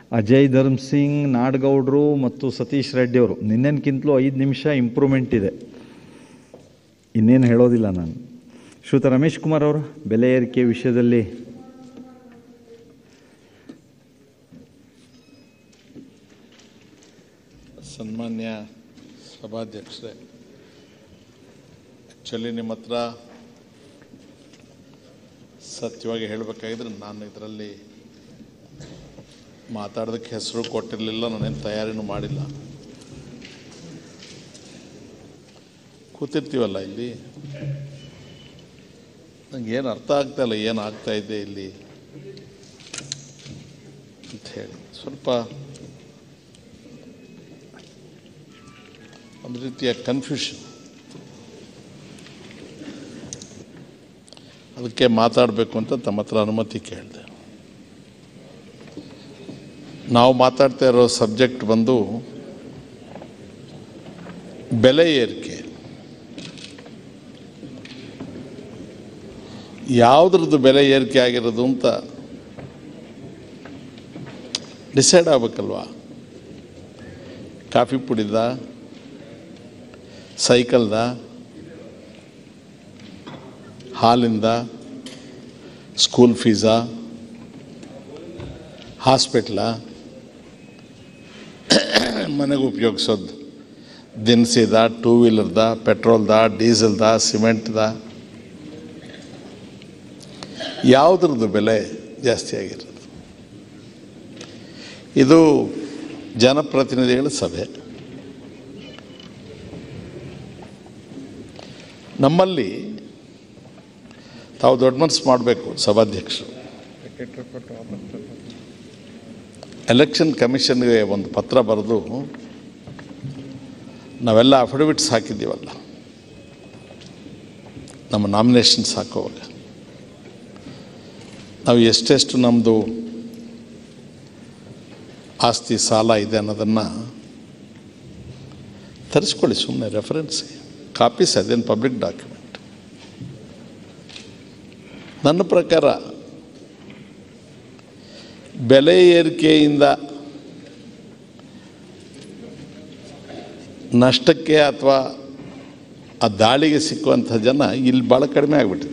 ಅಜಯ್ ಧರ್ಮ್ ಸಿಂಗ್ ನಾಡಗೌಡರು ಮತ್ತು ಸತೀಶ್ ರೆಡ್ಡಿ ಅವರು ನಿನ್ನೆನ್ಕಿಂತಲೂ ಐದು ನಿಮಿಷ ಇಂಪ್ರೂವ್ಮೆಂಟ್ ಇದೆ ಇನ್ನೇನು ಹೇಳೋದಿಲ್ಲ ನಾನು ಶ್ರೀಯುತ ರಮೇಶ್ ಕುಮಾರ್ ಅವರು ಬೆಲೆ ಏರಿಕೆ ವಿಷಯದಲ್ಲಿ ಸನ್ಮಾನ್ಯ ಸಭಾಧ್ಯಕ್ಷರೇ ಆ್ಯಕ್ಚುಲಿ ನಿಮ್ಮ ಹತ್ರ ಸತ್ಯವಾಗಿ ಹೇಳಬೇಕಾಗಿದ್ರೆ ನಾನು ಇದರಲ್ಲಿ ಮಾತಾಡೋದಕ್ಕೆ ಹೆಸರು ಕೊಟ್ಟಿರಲಿಲ್ಲ ನಾನೇನು ತಯಾರಿನೂ ಮಾಡಿಲ್ಲ ಕೂತಿರ್ತೀವಲ್ಲ ಇಲ್ಲಿ ನಂಗೆ ಏನು ಅರ್ಥ ಆಗ್ತಾ ಇಲ್ಲ ಏನು ಆಗ್ತಾ ಇದೆ ಇಲ್ಲಿ ಅಂತ ಹೇಳಿ ಸ್ವಲ್ಪ ಒಂದು ರೀತಿಯ ಕನ್ಫ್ಯೂಷನ್ ಅದಕ್ಕೆ ಮಾತಾಡಬೇಕು ಅಂತ ತಮ್ಮ ಹತ್ರ ಅನುಮತಿ ಕೇಳಿದೆ ನಾವು ಮಾತಾಡ್ತಾ ಇರೋ ಸಬ್ಜೆಕ್ಟ್ ಬಂದು ಬೆಲೆ ಏರಿಕೆ ಯಾವುದ್ರದ್ದು ಬೆಲೆ ಏರಿಕೆ ಆಗಿರೋದು ಅಂತ ಡಿಸೈಡ್ ಆಗ್ಬೇಕಲ್ವಾ ಕಾಫಿ ಪುಡಿದ ಸೈಕಲ್ದ ಹಾಲಿಂದ ಸ್ಕೂಲ್ ಫೀಸಾ ಹಾಸ್ಪಿಟ್ಲ ಮನೆಗೆ ಉಪಯೋಗಿಸೋದು ದಿನಸಿದ ಟೂ ವೀಲರ್ದ ಪೆಟ್ರೋಲ್ದ ಡೀಸೆಲ್ದ ಸಿಮೆಂಟ್ದ ಯಾವುದ್ರದ್ದು ಬೆಲೆ ಜಾಸ್ತಿ ಆಗಿರೋದು ಇದು ಜನಪ್ರತಿನಿಧಿಗಳ ಸಭೆ ನಮ್ಮಲ್ಲಿ ತಾವು ದೊಡ್ಡ ಮನಸ್ಸು ಮಾಡಬೇಕು ಸಭಾಧ್ಯಕ್ಷರು ಎಲೆಕ್ಷನ್ ಕಮಿಷನ್ಗೆ ಒಂದು ಪತ್ರ ಬರೆದು ನಾವೆಲ್ಲ ಅಫಿಡವಿಟ್ಸ್ ಹಾಕಿದ್ದೀವಲ್ಲ ನಮ್ಮ ನಾಮಿನೇಷನ್ಸ್ ಹಾಕುವಾಗ ನಾವು ಎಷ್ಟೆಷ್ಟು ನಮ್ಮದು ಆಸ್ತಿ ಸಾಲ ಇದೆ ಅನ್ನೋದನ್ನು ತರಿಸ್ಕೊಳ್ಳಿ ಸುಮ್ಮನೆ ರೆಫರೆನ್ಸ್ಗೆ ಕಾಪೀಸ್ ಅದೇನು ಪಬ್ಲಿಕ್ ಡಾಕ್ಯುಮೆಂಟ್ ನನ್ನ ಪ್ರಕಾರ ಬೆಲೆ ಏರಿಕೆಯಿಂದ ನಷ್ಟಕ್ಕೆ ಅಥವಾ ಆ ದಾಳಿಗೆ ಸಿಕ್ಕುವಂಥ ಜನ ಇಲ್ಲಿ ಭಾಳ ಕಡಿಮೆ ಆಗಿಬಿಟ್ಟಿದ್ದೀವಿ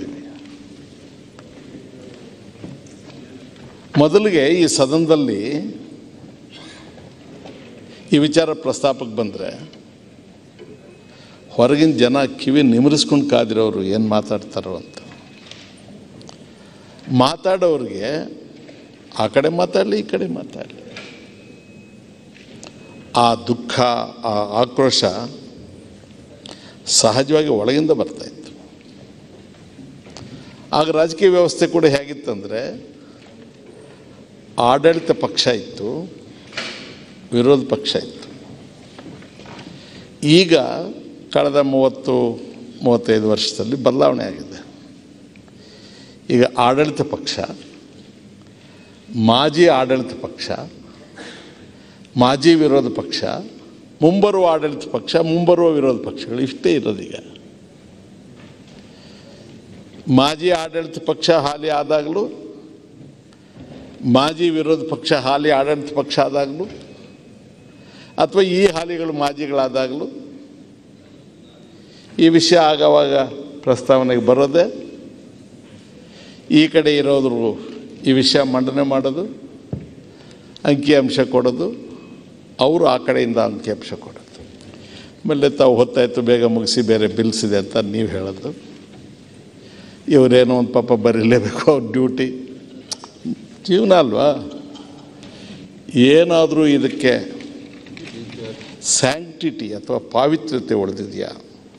ಮೊದಲಿಗೆ ಈ ಸದನದಲ್ಲಿ ಈ ವಿಚಾರ ಪ್ರಸ್ತಾಪಕ್ಕೆ ಬಂದರೆ ಹೊರಗಿನ ಜನ ಕಿವಿ ನಿಮರಿಸ್ಕೊಂಡು ಕಾದಿರೋರು ಏನು ಮಾತಾಡ್ತಾರೋ ಅಂತ ಮಾತಾಡೋರಿಗೆ ಆ ಕಡೆ ಮಾತಾಡಲಿ ಈ ಕಡೆ ಮಾತಾಡಲಿ ಆ ದುಃಖ ಆ ಆಕ್ರೋಶ ಸಹಜವಾಗಿ ಒಳಗಿಂದ ಬರ್ತಾಯಿತ್ತು ಆಗ ರಾಜಕೀಯ ವ್ಯವಸ್ಥೆ ಕೂಡ ಹೇಗಿತ್ತಂದರೆ ಆಡಳಿತ ಪಕ್ಷ ಇತ್ತು ವಿರೋಧ ಪಕ್ಷ ಇತ್ತು ಈಗ ಕಳೆದ ಮೂವತ್ತು ಮೂವತ್ತೈದು ವರ್ಷದಲ್ಲಿ ಬದಲಾವಣೆ ಆಗಿದೆ ಈಗ ಆಡಳಿತ ಪಕ್ಷ ಮಾಜಿ ಆಡಳಿತ ಪಕ್ಷ ಮಾಜಿ ವಿರೋಧ ಪಕ್ಷ ಮುಂಬರುವ ಆಡಳಿತ ಪಕ್ಷ ಮುಂಬರುವ ವಿರೋಧ ಪಕ್ಷಗಳು ಇಷ್ಟೇ ಇರೋದೀಗ ಮಾಜಿ ಆಡಳಿತ ಪಕ್ಷ ಹಾಲಿ ಆದಾಗಲೂ ಮಾಜಿ ವಿರೋಧ ಪಕ್ಷ ಹಾಲಿ ಆಡಳಿತ ಪಕ್ಷ ಆದಾಗಲೂ ಅಥವಾ ಈ ಹಾಲಿಗಳು ಮಾಜಿಗಳಾದಾಗಲೂ ಈ ವಿಷಯ ಆಗವಾಗ ಪ್ರಸ್ತಾವನೆಗೆ ಬರೋದೆ ಈ ಕಡೆ ಇರೋದ್ರು ಈ ವಿಷಯ ಮಂಡನೆ ಮಾಡೋದು ಅಂಕಿಅಂಶ ಕೊಡೋದು ಅವರು ಆ ಕಡೆಯಿಂದ ಅಂಕಿಅಂಶ ಕೊಡೋದು ಆಮೇಲೆ ತಾವು ಹೊತ್ತಾಯಿತು ಬೇಗ ಮುಗಿಸಿ ಬೇರೆ ಬಿಲ್ಸ್ ಇದೆ ಅಂತ ನೀವು ಹೇಳೋದು ಇವರೇನೋ ಒಂದು ಪಾಪ ಬರೀಲೇಬೇಕು ಅವ್ರ ಡ್ಯೂಟಿ ಜೀವನ ಅಲ್ವಾ ಏನಾದರೂ ಇದಕ್ಕೆ ಸ್ಯಾಂಕ್ಟಿಟಿ ಅಥವಾ ಪಾವಿತ್ರ್ಯತೆ ಉಳಿದಿದೆಯಾ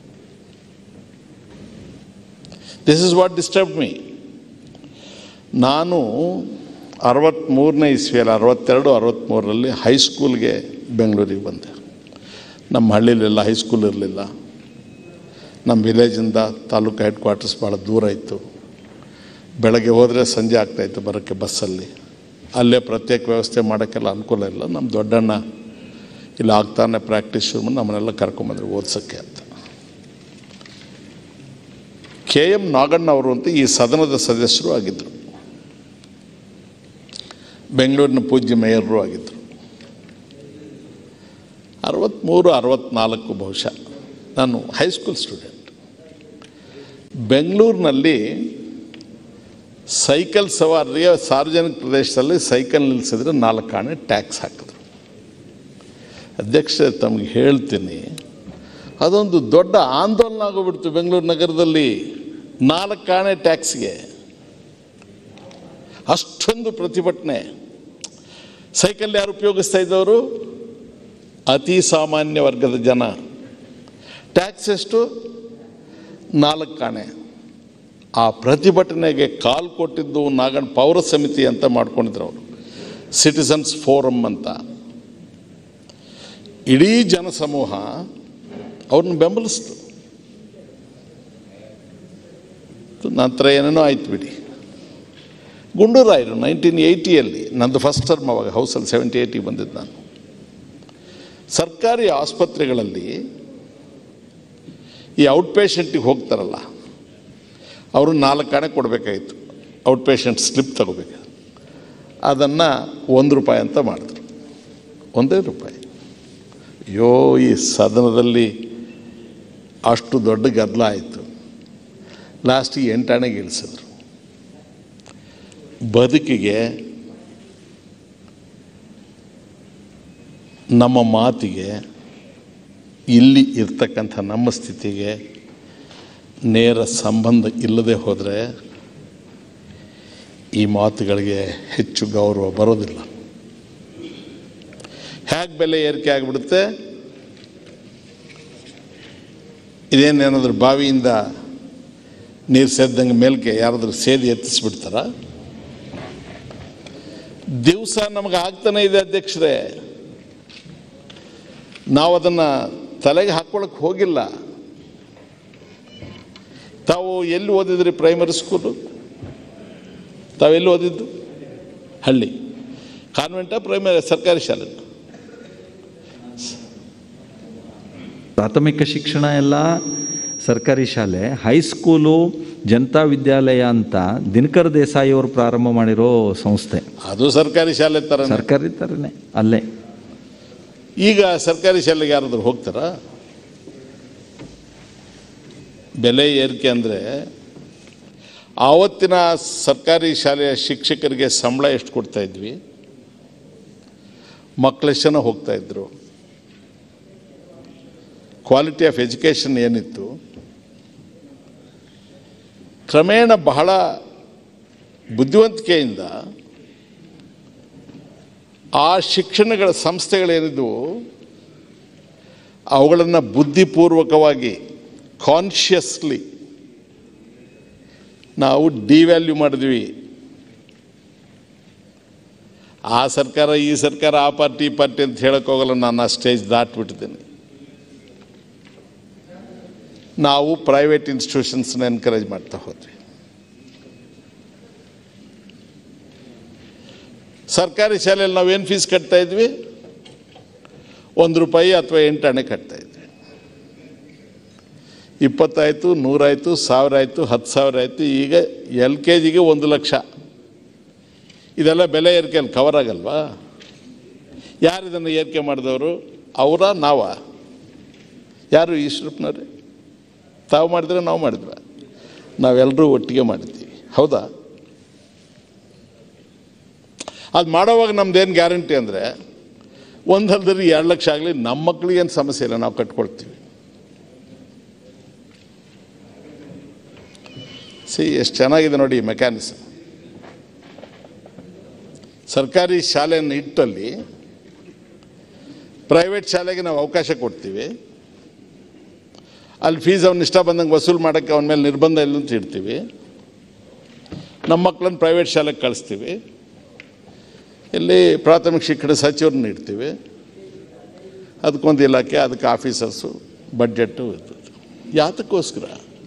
this is what disturb me ನಾನು ಅರವತ್ತ್ಮೂರನೇ ಇಸ್ವಿಯಲ್ಲಿ ಅರವತ್ತೆರಡು ಅರವತ್ತ್ಮೂರರಲ್ಲಿ ಹೈಸ್ಕೂಲ್ಗೆ ಬೆಂಗಳೂರಿಗೆ ಬಂದೆ ನಮ್ಮ ಹಳ್ಳಿಲೆಲ್ಲ ಹೈಸ್ಕೂಲ್ ಇರಲಿಲ್ಲ ನಮ್ಮ ವಿಲೇಜಿಂದ ತಾಲೂಕು ಹೆಡ್ ಕ್ವಾರ್ಟರ್ಸ್ ಭಾಳ ದೂರ ಇತ್ತು ಬೆಳಗ್ಗೆ ಹೋದರೆ ಸಂಜೆ ಆಗ್ತಾಯಿತ್ತು ಬರೋಕ್ಕೆ ಬಸ್ಸಲ್ಲಿ ಅಲ್ಲೇ ಪ್ರತ್ಯೇಕ ವ್ಯವಸ್ಥೆ ಮಾಡೋಕ್ಕೆಲ್ಲ ಅನುಕೂಲ ಇಲ್ಲ ನಮ್ಮ ದೊಡ್ಡಣ್ಣ ಇಲ್ಲಿ ಆಗ್ತಾನೆ ಪ್ರಾಕ್ಟೀಸ್ ಶುರು ಮಾಡಿ ನಮ್ಮನ್ನೆಲ್ಲ ಕರ್ಕೊಂಬಂದ್ರು ಓದ್ಸೋಕ್ಕೆ ಅಂತ ಕೆ ಎಂ ನಾಗಣ್ಣ ಅವರು ಅಂತ ಈ ಸದನದ ಸದಸ್ಯರು ಆಗಿದ್ದರು ಬೆಂಗಳೂರಿನ ಪೂಜ್ಯ ಮೇಯರು ಆಗಿದ್ದರು ಅರವತ್ತ್ಮೂರು ಅರವತ್ತ್ನಾಲ್ಕು ಬಹುಶಃ ನಾನು ಹೈಸ್ಕೂಲ್ ಸ್ಟೂಡೆಂಟ್ ಬೆಂಗಳೂರಿನಲ್ಲಿ ಸೈಕಲ್ ಸವಾರಿಯ ಸಾರ್ವಜನಿಕ ಪ್ರದೇಶದಲ್ಲಿ ಸೈಕಲ್ ನಿಲ್ಲಿಸಿದ್ರೆ ನಾಲ್ಕು ಆಣೆ ಟ್ಯಾಕ್ಸ್ ಹಾಕಿದ್ರು ಅಧ್ಯಕ್ಷ ತಮಗೆ ಹೇಳ್ತೀನಿ ಅದೊಂದು ದೊಡ್ಡ ಆಂದೋಲನ ಆಗೋಗ್ಬಿಡ್ತು ಬೆಂಗಳೂರು ನಗರದಲ್ಲಿ ನಾಲ್ಕು ಆಣೆ ಟ್ಯಾಕ್ಸ್ಗೆ ಅಷ್ಟೊಂದು ಪ್ರತಿಭಟನೆ ಸೈಕಲ್ ಯಾರು ಉಪಯೋಗಿಸ್ತಾ ಇದ್ದವರು ಅತಿ ಸಾಮಾನ್ಯ ವರ್ಗದ ಜನ ಟ್ಯಾಕ್ಸ್ ಎಷ್ಟು ನಾಲ್ಕು ಕಾಣೆ ಆ ಪ್ರತಿಭಟನೆಗೆ ಕಾಲ್ ಕೊಟ್ಟಿದ್ದು ನಾಗಣ್ಣ ಪೌರ ಸಮಿತಿ ಅಂತ ಮಾಡ್ಕೊಂಡಿದ್ರು ಅವರು ಸಿಟಿಸನ್ಸ್ ಫೋರಮ್ ಅಂತ ಇಡೀ ಜನಸಮೂಹ ಅವ್ರನ್ನ ಬೆಂಬಲಿಸ್ತು ನಂತರ ಏನೇನೋ ಆಯ್ತು ಬಿಡಿ ಗುಂಡೂರಾಯರು ನೈನ್ಟೀನ್ ಏಯ್ಟಿಯಲ್ಲಿ ನಂದು ಫಸ್ಟ್ ಟರ್ಮ್ ಅವಾಗ ಹೌಸಲ್ಲಿ ಸೆವೆಂಟಿ ಏಯ್ಟಿಗೆ ಬಂದಿದ್ದು ನಾನು ಸರ್ಕಾರಿ ಆಸ್ಪತ್ರೆಗಳಲ್ಲಿ ಈ ಔಟ್ ಪೇಷಂಟಿಗೆ ಹೋಗ್ತಾರಲ್ಲ ಅವರು ನಾಲ್ಕು ಹಣೆ ಕೊಡಬೇಕಾಗಿತ್ತು ಔಟ್ ಪೇಷಂಟ್ ಸ್ಲಿಪ್ ತಗೋಬೇಕು ಅದನ್ನು ಒಂದು ರೂಪಾಯಿ ಅಂತ ಮಾಡಿದ್ರು ಒಂದೇ ರೂಪಾಯಿ ಅಯ್ಯೋ ಈ ಸದನದಲ್ಲಿ ಅಷ್ಟು ದೊಡ್ಡ ಗದ್ದಲ ಆಯಿತು ಲಾಸ್ಟಿಗೆ ಎಂಟಾಣೆಗೆ ಇಳಿಸಿದ್ರು ಬದುಕಿಗೆ ನಮ್ಮ ಮಾತಿಗೆ ಇಲ್ಲಿ ಇರ್ತಕ್ಕಂಥ ನಮ್ಮ ಸ್ಥಿತಿಗೆ ನೇರ ಸಂಬಂಧ ಇಲ್ಲದೆ ಹೋದರೆ ಈ ಮಾತುಗಳಿಗೆ ಹೆಚ್ಚು ಗೌರವ ಬರೋದಿಲ್ಲ ಹೇಗೆ ಬೆಲೆ ಏರಿಕೆ ಆಗಿಬಿಡುತ್ತೆ ಇದೇನೇನಾದ್ರೂ ಬಾವಿಯಿಂದ ನೀರು ಸೇದ್ದಂಗೆ ಮೇಲ್ಕೆ ಯಾರಾದ್ರೂ ಸೇದಿ ಎತ್ತಿಸ್ಬಿಡ್ತಾರ ದಿವಸ ನಮಗೆ ಆಗ್ತಾನೆ ಇದೆ ಅಧ್ಯಕ್ಷರೇ ನಾವು ಅದನ್ನು ತಲೆಗೆ ಹಾಕ್ಕೊಳಕ್ಕೆ ಹೋಗಿಲ್ಲ ತಾವು ಎಲ್ಲಿ ಓದಿದ್ರಿ ಪ್ರೈಮರಿ ಸ್ಕೂಲು ತಾವೆಲ್ಲಿ ಓದಿದ್ದು ಹಳ್ಳಿ ಕಾನ್ವೆಂಟ ಪ್ರೈಮರಿ ಸರ್ಕಾರಿ ಶಾಲೆ ಪ್ರಾಥಮಿಕ ಶಿಕ್ಷಣ ಎಲ್ಲ ಸರ್ಕಾರಿ ಶಾಲೆ ಹೈಸ್ಕೂಲು ಜನತಾ ವಿದ್ಯಾಲಯ ಅಂತ ದಿನಕರ್ ದೇಸಾಯಿ ಅವರು ಪ್ರಾರಂಭ ಮಾಡಿರೋ ಸಂಸ್ಥೆ ಅದು ಸರ್ಕಾರಿ ಶಾಲೆ ಥರ ಸರ್ಕಾರಿ ಥರನೇ ಅಲ್ಲೇ ಈಗ ಸರ್ಕಾರಿ ಶಾಲೆಗೆ ಯಾರಾದ್ರೂ ಹೋಗ್ತಾರಾ ಬೆಲೆ ಏರಿಕೆ ಅಂದರೆ ಆವತ್ತಿನ ಸರ್ಕಾರಿ ಶಾಲೆಯ ಶಿಕ್ಷಕರಿಗೆ ಸಂಬಳ ಎಷ್ಟು ಕೊಡ್ತಾ ಇದ್ವಿ ಮಕ್ಕಳೆಷ್ಟು ಜನ ಹೋಗ್ತಾ ಇದ್ರು ಕ್ವಾಲಿಟಿ ಆಫ್ ಎಜುಕೇಷನ್ ಏನಿತ್ತು ಕ್ರಮೇಣ ಬಹಳ ಬುದ್ಧಿವಂತಿಕೆಯಿಂದ ಆ ಶಿಕ್ಷಣಗಳ ಸಂಸ್ಥೆಗಳೇನಿದ್ವು ಅವುಗಳನ್ನು ಬುದ್ಧಿಪೂರ್ವಕವಾಗಿ ಕಾನ್ಷಿಯಸ್ಲಿ ನಾವು ಡಿವ್ಯಾಲ್ಯೂ ಮಾಡಿದ್ವಿ ಆ ಸರ್ಕಾರ ಈ ಸರ್ಕಾರ ಆ ಪಾರ್ಟಿ ಈ ಪಾರ್ಟಿ ಅಂತ ಹೇಳಕ್ ಹೋಗಲ್ಲ ನಾನು ಆ ಸ್ಟೇಜ್ ದಾಟ್ಬಿಟ್ಟಿದ್ದೀನಿ ನಾವು ಪ್ರೈವೇಟ್ ಇನ್ಸ್ಟಿಟ್ಯೂಷನ್ಸ್ನ ಎನ್ಕರೇಜ್ ಮಾಡ್ತಾ ಹೋದ್ವಿ ಸರ್ಕಾರಿ ಶಾಲೆಯಲ್ಲಿ ನಾವೇನು ಫೀಸ್ ಕಟ್ತಾ ಇದ್ವಿ ಒಂದು ರೂಪಾಯಿ ಅಥವಾ ಎಂಟಾಣೆ ಕಟ್ತಾ ಇದ್ವಿ ಇಪ್ಪತ್ತಾಯಿತು ನೂರಾಯಿತು ಸಾವಿರ ಆಯಿತು ಹತ್ತು ಸಾವಿರ ಆಯಿತು ಈಗ ಎಲ್ ಕೆ ಜಿಗೆ ಒಂದು ಲಕ್ಷ ಇದೆಲ್ಲ ಬೆಲೆ ಏರಿಕೆಯಲ್ಲಿ ಕವರ್ ಆಗಲ್ವಾ ಯಾರು ಇದನ್ನು ಏರಿಕೆ ಮಾಡಿದವರು ಅವರ ನಾವ ಯಾರು ಈಶ್ವರಪ್ಪನವ್ರೆ ತಾವು ಮಾಡಿದ್ರೆ ನಾವು ಮಾಡಿದ್ವ ನಾವೆಲ್ಲರೂ ಒಟ್ಟಿಗೆ ಮಾಡಿದ್ದೀವಿ ಹೌದಾ ಅದು ಮಾಡೋವಾಗ ನಮ್ದೇನು ಗ್ಯಾರಂಟಿ ಅಂದರೆ ಒಂದು ಹಲ್ದಲ್ಲಿ ಎರಡು ಲಕ್ಷ ಆಗಲಿ ನಮ್ಮ ಮಕ್ಕಳಿಗೇನು ಸಮಸ್ಯೆ ಇಲ್ಲ ನಾವು ಕಟ್ಕೊಳ್ತೀವಿ ಸಿ ಎಷ್ಟು ಚೆನ್ನಾಗಿದೆ ನೋಡಿ ಈ ಮೆಕ್ಯಾನಿಸಮ್ ಸರ್ಕಾರಿ ಶಾಲೆಯನ್ನು ಇಟ್ಟಲ್ಲಿ ಪ್ರೈವೇಟ್ ಶಾಲೆಗೆ ನಾವು ಅವಕಾಶ ಕೊಡ್ತೀವಿ ಅಲ್ಲಿ ಫೀಸ್ ಅವ್ನ ಇಷ್ಟ ಬಂದಂಗೆ ವಸೂಲು ಮಾಡೋಕ್ಕೆ ಅವನ ಮೇಲೆ ನಿರ್ಬಂಧ ಇಲ್ಲ ಅಂತ ಇಡ್ತೀವಿ ನಮ್ಮ ಮಕ್ಕಳನ್ನ ಪ್ರೈವೇಟ್ ಶಾಲೆಗೆ ಕಳಿಸ್ತೀವಿ ಇಲ್ಲಿ ಪ್ರಾಥಮಿಕ ಶಿಕ್ಷಣ ಸಚಿವರನ್ನ ಇಡ್ತೀವಿ ಅದಕ್ಕೊಂದು ಇಲಾಖೆ ಅದಕ್ಕೆ ಆಫೀಸರ್ಸು ಬಡ್ಜೆಟ್ಟು ಇರ್ತದೆ ಯಾತಕ್ಕೋಸ್ಕರ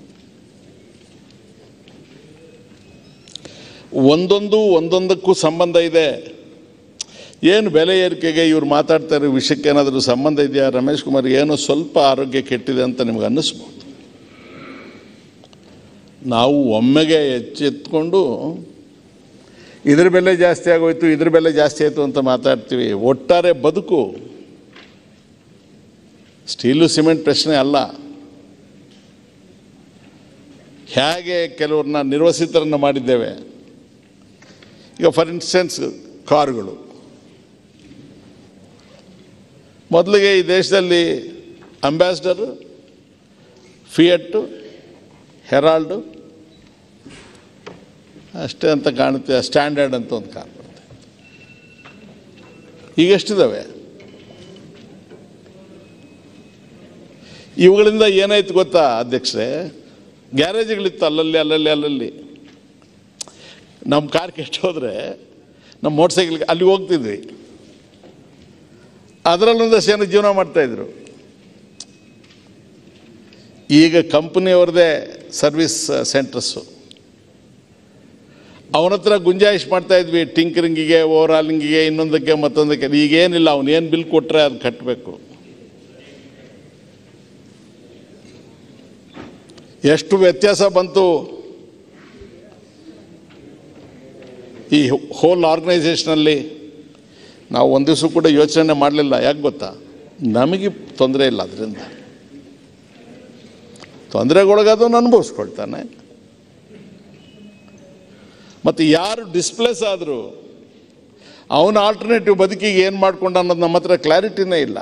ಒಂದೊಂದು ಒಂದೊಂದಕ್ಕೂ ಸಂಬಂಧ ಇದೆ ಏನು ಬೆಲೆ ಏರಿಕೆಗೆ ಇವ್ರು ಮಾತಾಡ್ತಾ ಇರೋ ವಿಷಯಕ್ಕೆ ಏನಾದರೂ ಸಂಬಂಧ ಇದೆಯಾ ರಮೇಶ್ ಕುಮಾರ್ ಏನೋ ಸ್ವಲ್ಪ ಆರೋಗ್ಯ ಕೆಟ್ಟಿದೆ ಅಂತ ನಿಮ್ಗೆ ಅನ್ನಿಸ್ಬೋದು ನಾವು ಒಮ್ಮೆಗೆ ಎಚ್ಚೆತ್ಕೊಂಡು ಇದ್ರ ಬೆಲೆ ಜಾಸ್ತಿ ಆಗೋಯ್ತು ಇದ್ರ ಬೆಲೆ ಜಾಸ್ತಿ ಆಯಿತು ಅಂತ ಮಾತಾಡ್ತೀವಿ ಒಟ್ಟಾರೆ ಬದುಕು ಸ್ಟೀಲು ಸಿಮೆಂಟ್ ಪ್ರಶ್ನೆ ಅಲ್ಲ ಹೇಗೆ ಕೆಲವ್ರನ್ನ ನಿರ್ವಸಿತರನ್ನು ಮಾಡಿದ್ದೇವೆ ಈಗ ಫಾರ್ ಇನ್ಸ್ಟೆನ್ಸ್ ಕಾರುಗಳು ಮೊದಲಿಗೆ ಈ ದೇಶದಲ್ಲಿ ಅಂಬಾಸಿಡರು ಫಿಯಟ್ಟು ಹೆರಾಲ್ಡು ಅಷ್ಟೇ ಅಂತ ಕಾಣುತ್ತೆ ಸ್ಟ್ಯಾಂಡರ್ಡ್ ಅಂತ ಒಂದು ಕಾರ್ ಬರುತ್ತೆ ಈಗ ಎಷ್ಟಿದ್ದಾವೆ ಇವುಗಳಿಂದ ಏನಾಯ್ತು ಗೊತ್ತಾ ಅಧ್ಯಕ್ಷರೇ ಗ್ಯಾರೇಜ್ಗಳಿತ್ತು ಅಲ್ಲಲ್ಲಿ ಅಲ್ಲಲ್ಲಿ ಅಲ್ಲಲ್ಲಿ ನಮ್ಮ ಕಾರ್ ಕೆಟ್ಟು ಹೋದರೆ ನಮ್ಮ ಮೋಟ್ರ್ ಸೈಕಲ್ಗೆ ಅಲ್ಲಿ ಹೋಗ್ತಿದ್ವಿ ಅದರಲ್ಲೊಂದಷ್ಟು ಜನ ಜೀವನ ಮಾಡ್ತಾಯಿದ್ರು ಈಗ ಕಂಪ್ನಿಯವ್ರದ್ದೇ ಸರ್ವಿಸ್ ಸೆಂಟರ್ಸು ಅವನ ಹತ್ರ ಗುಂಜಾಯಿಷ್ ಮಾಡ್ತಾ ಇದ್ವಿ ಟಿಂಕರಿಂಗಿಗೆ ಓವರಾಲಿಂಗಿಗೆ ಇನ್ನೊಂದಕ್ಕೆ ಮತ್ತೊಂದಕ್ಕೆ ಈಗೇನಿಲ್ಲ ಅವನು ಏನು ಬಿಲ್ ಕೊಟ್ಟರೆ ಅದು ಕಟ್ಟಬೇಕು ಎಷ್ಟು ವ್ಯತ್ಯಾಸ ಬಂತು ಈ ಹೋಲ್ ಆರ್ಗನೈಸೇಷನಲ್ಲಿ ನಾವು ಒಂದು ದಿವಸ ಕೂಡ ಯೋಚನೆ ಮಾಡಲಿಲ್ಲ ಯಾಕೆ ಗೊತ್ತಾ ನಮಗೆ ತೊಂದರೆ ಇಲ್ಲ ಅದರಿಂದ ತೊಂದರೆಗೊಳಗಾದವನು ಅನುಭವಿಸ್ಕೊಳ್ತಾನೆ ಮತ್ತು ಯಾರು ಡಿಸ್ಪ್ಲೇಸ್ ಆದರು ಅವನ ಆಲ್ಟರ್ನೇಟಿವ್ ಬದುಕಿಗೆ ಏನು ಮಾಡ್ಕೊಂಡ ಅನ್ನೋದು ನಮ್ಮ ಹತ್ರ ಕ್ಲಾರಿಟಿನೇ ಇಲ್ಲ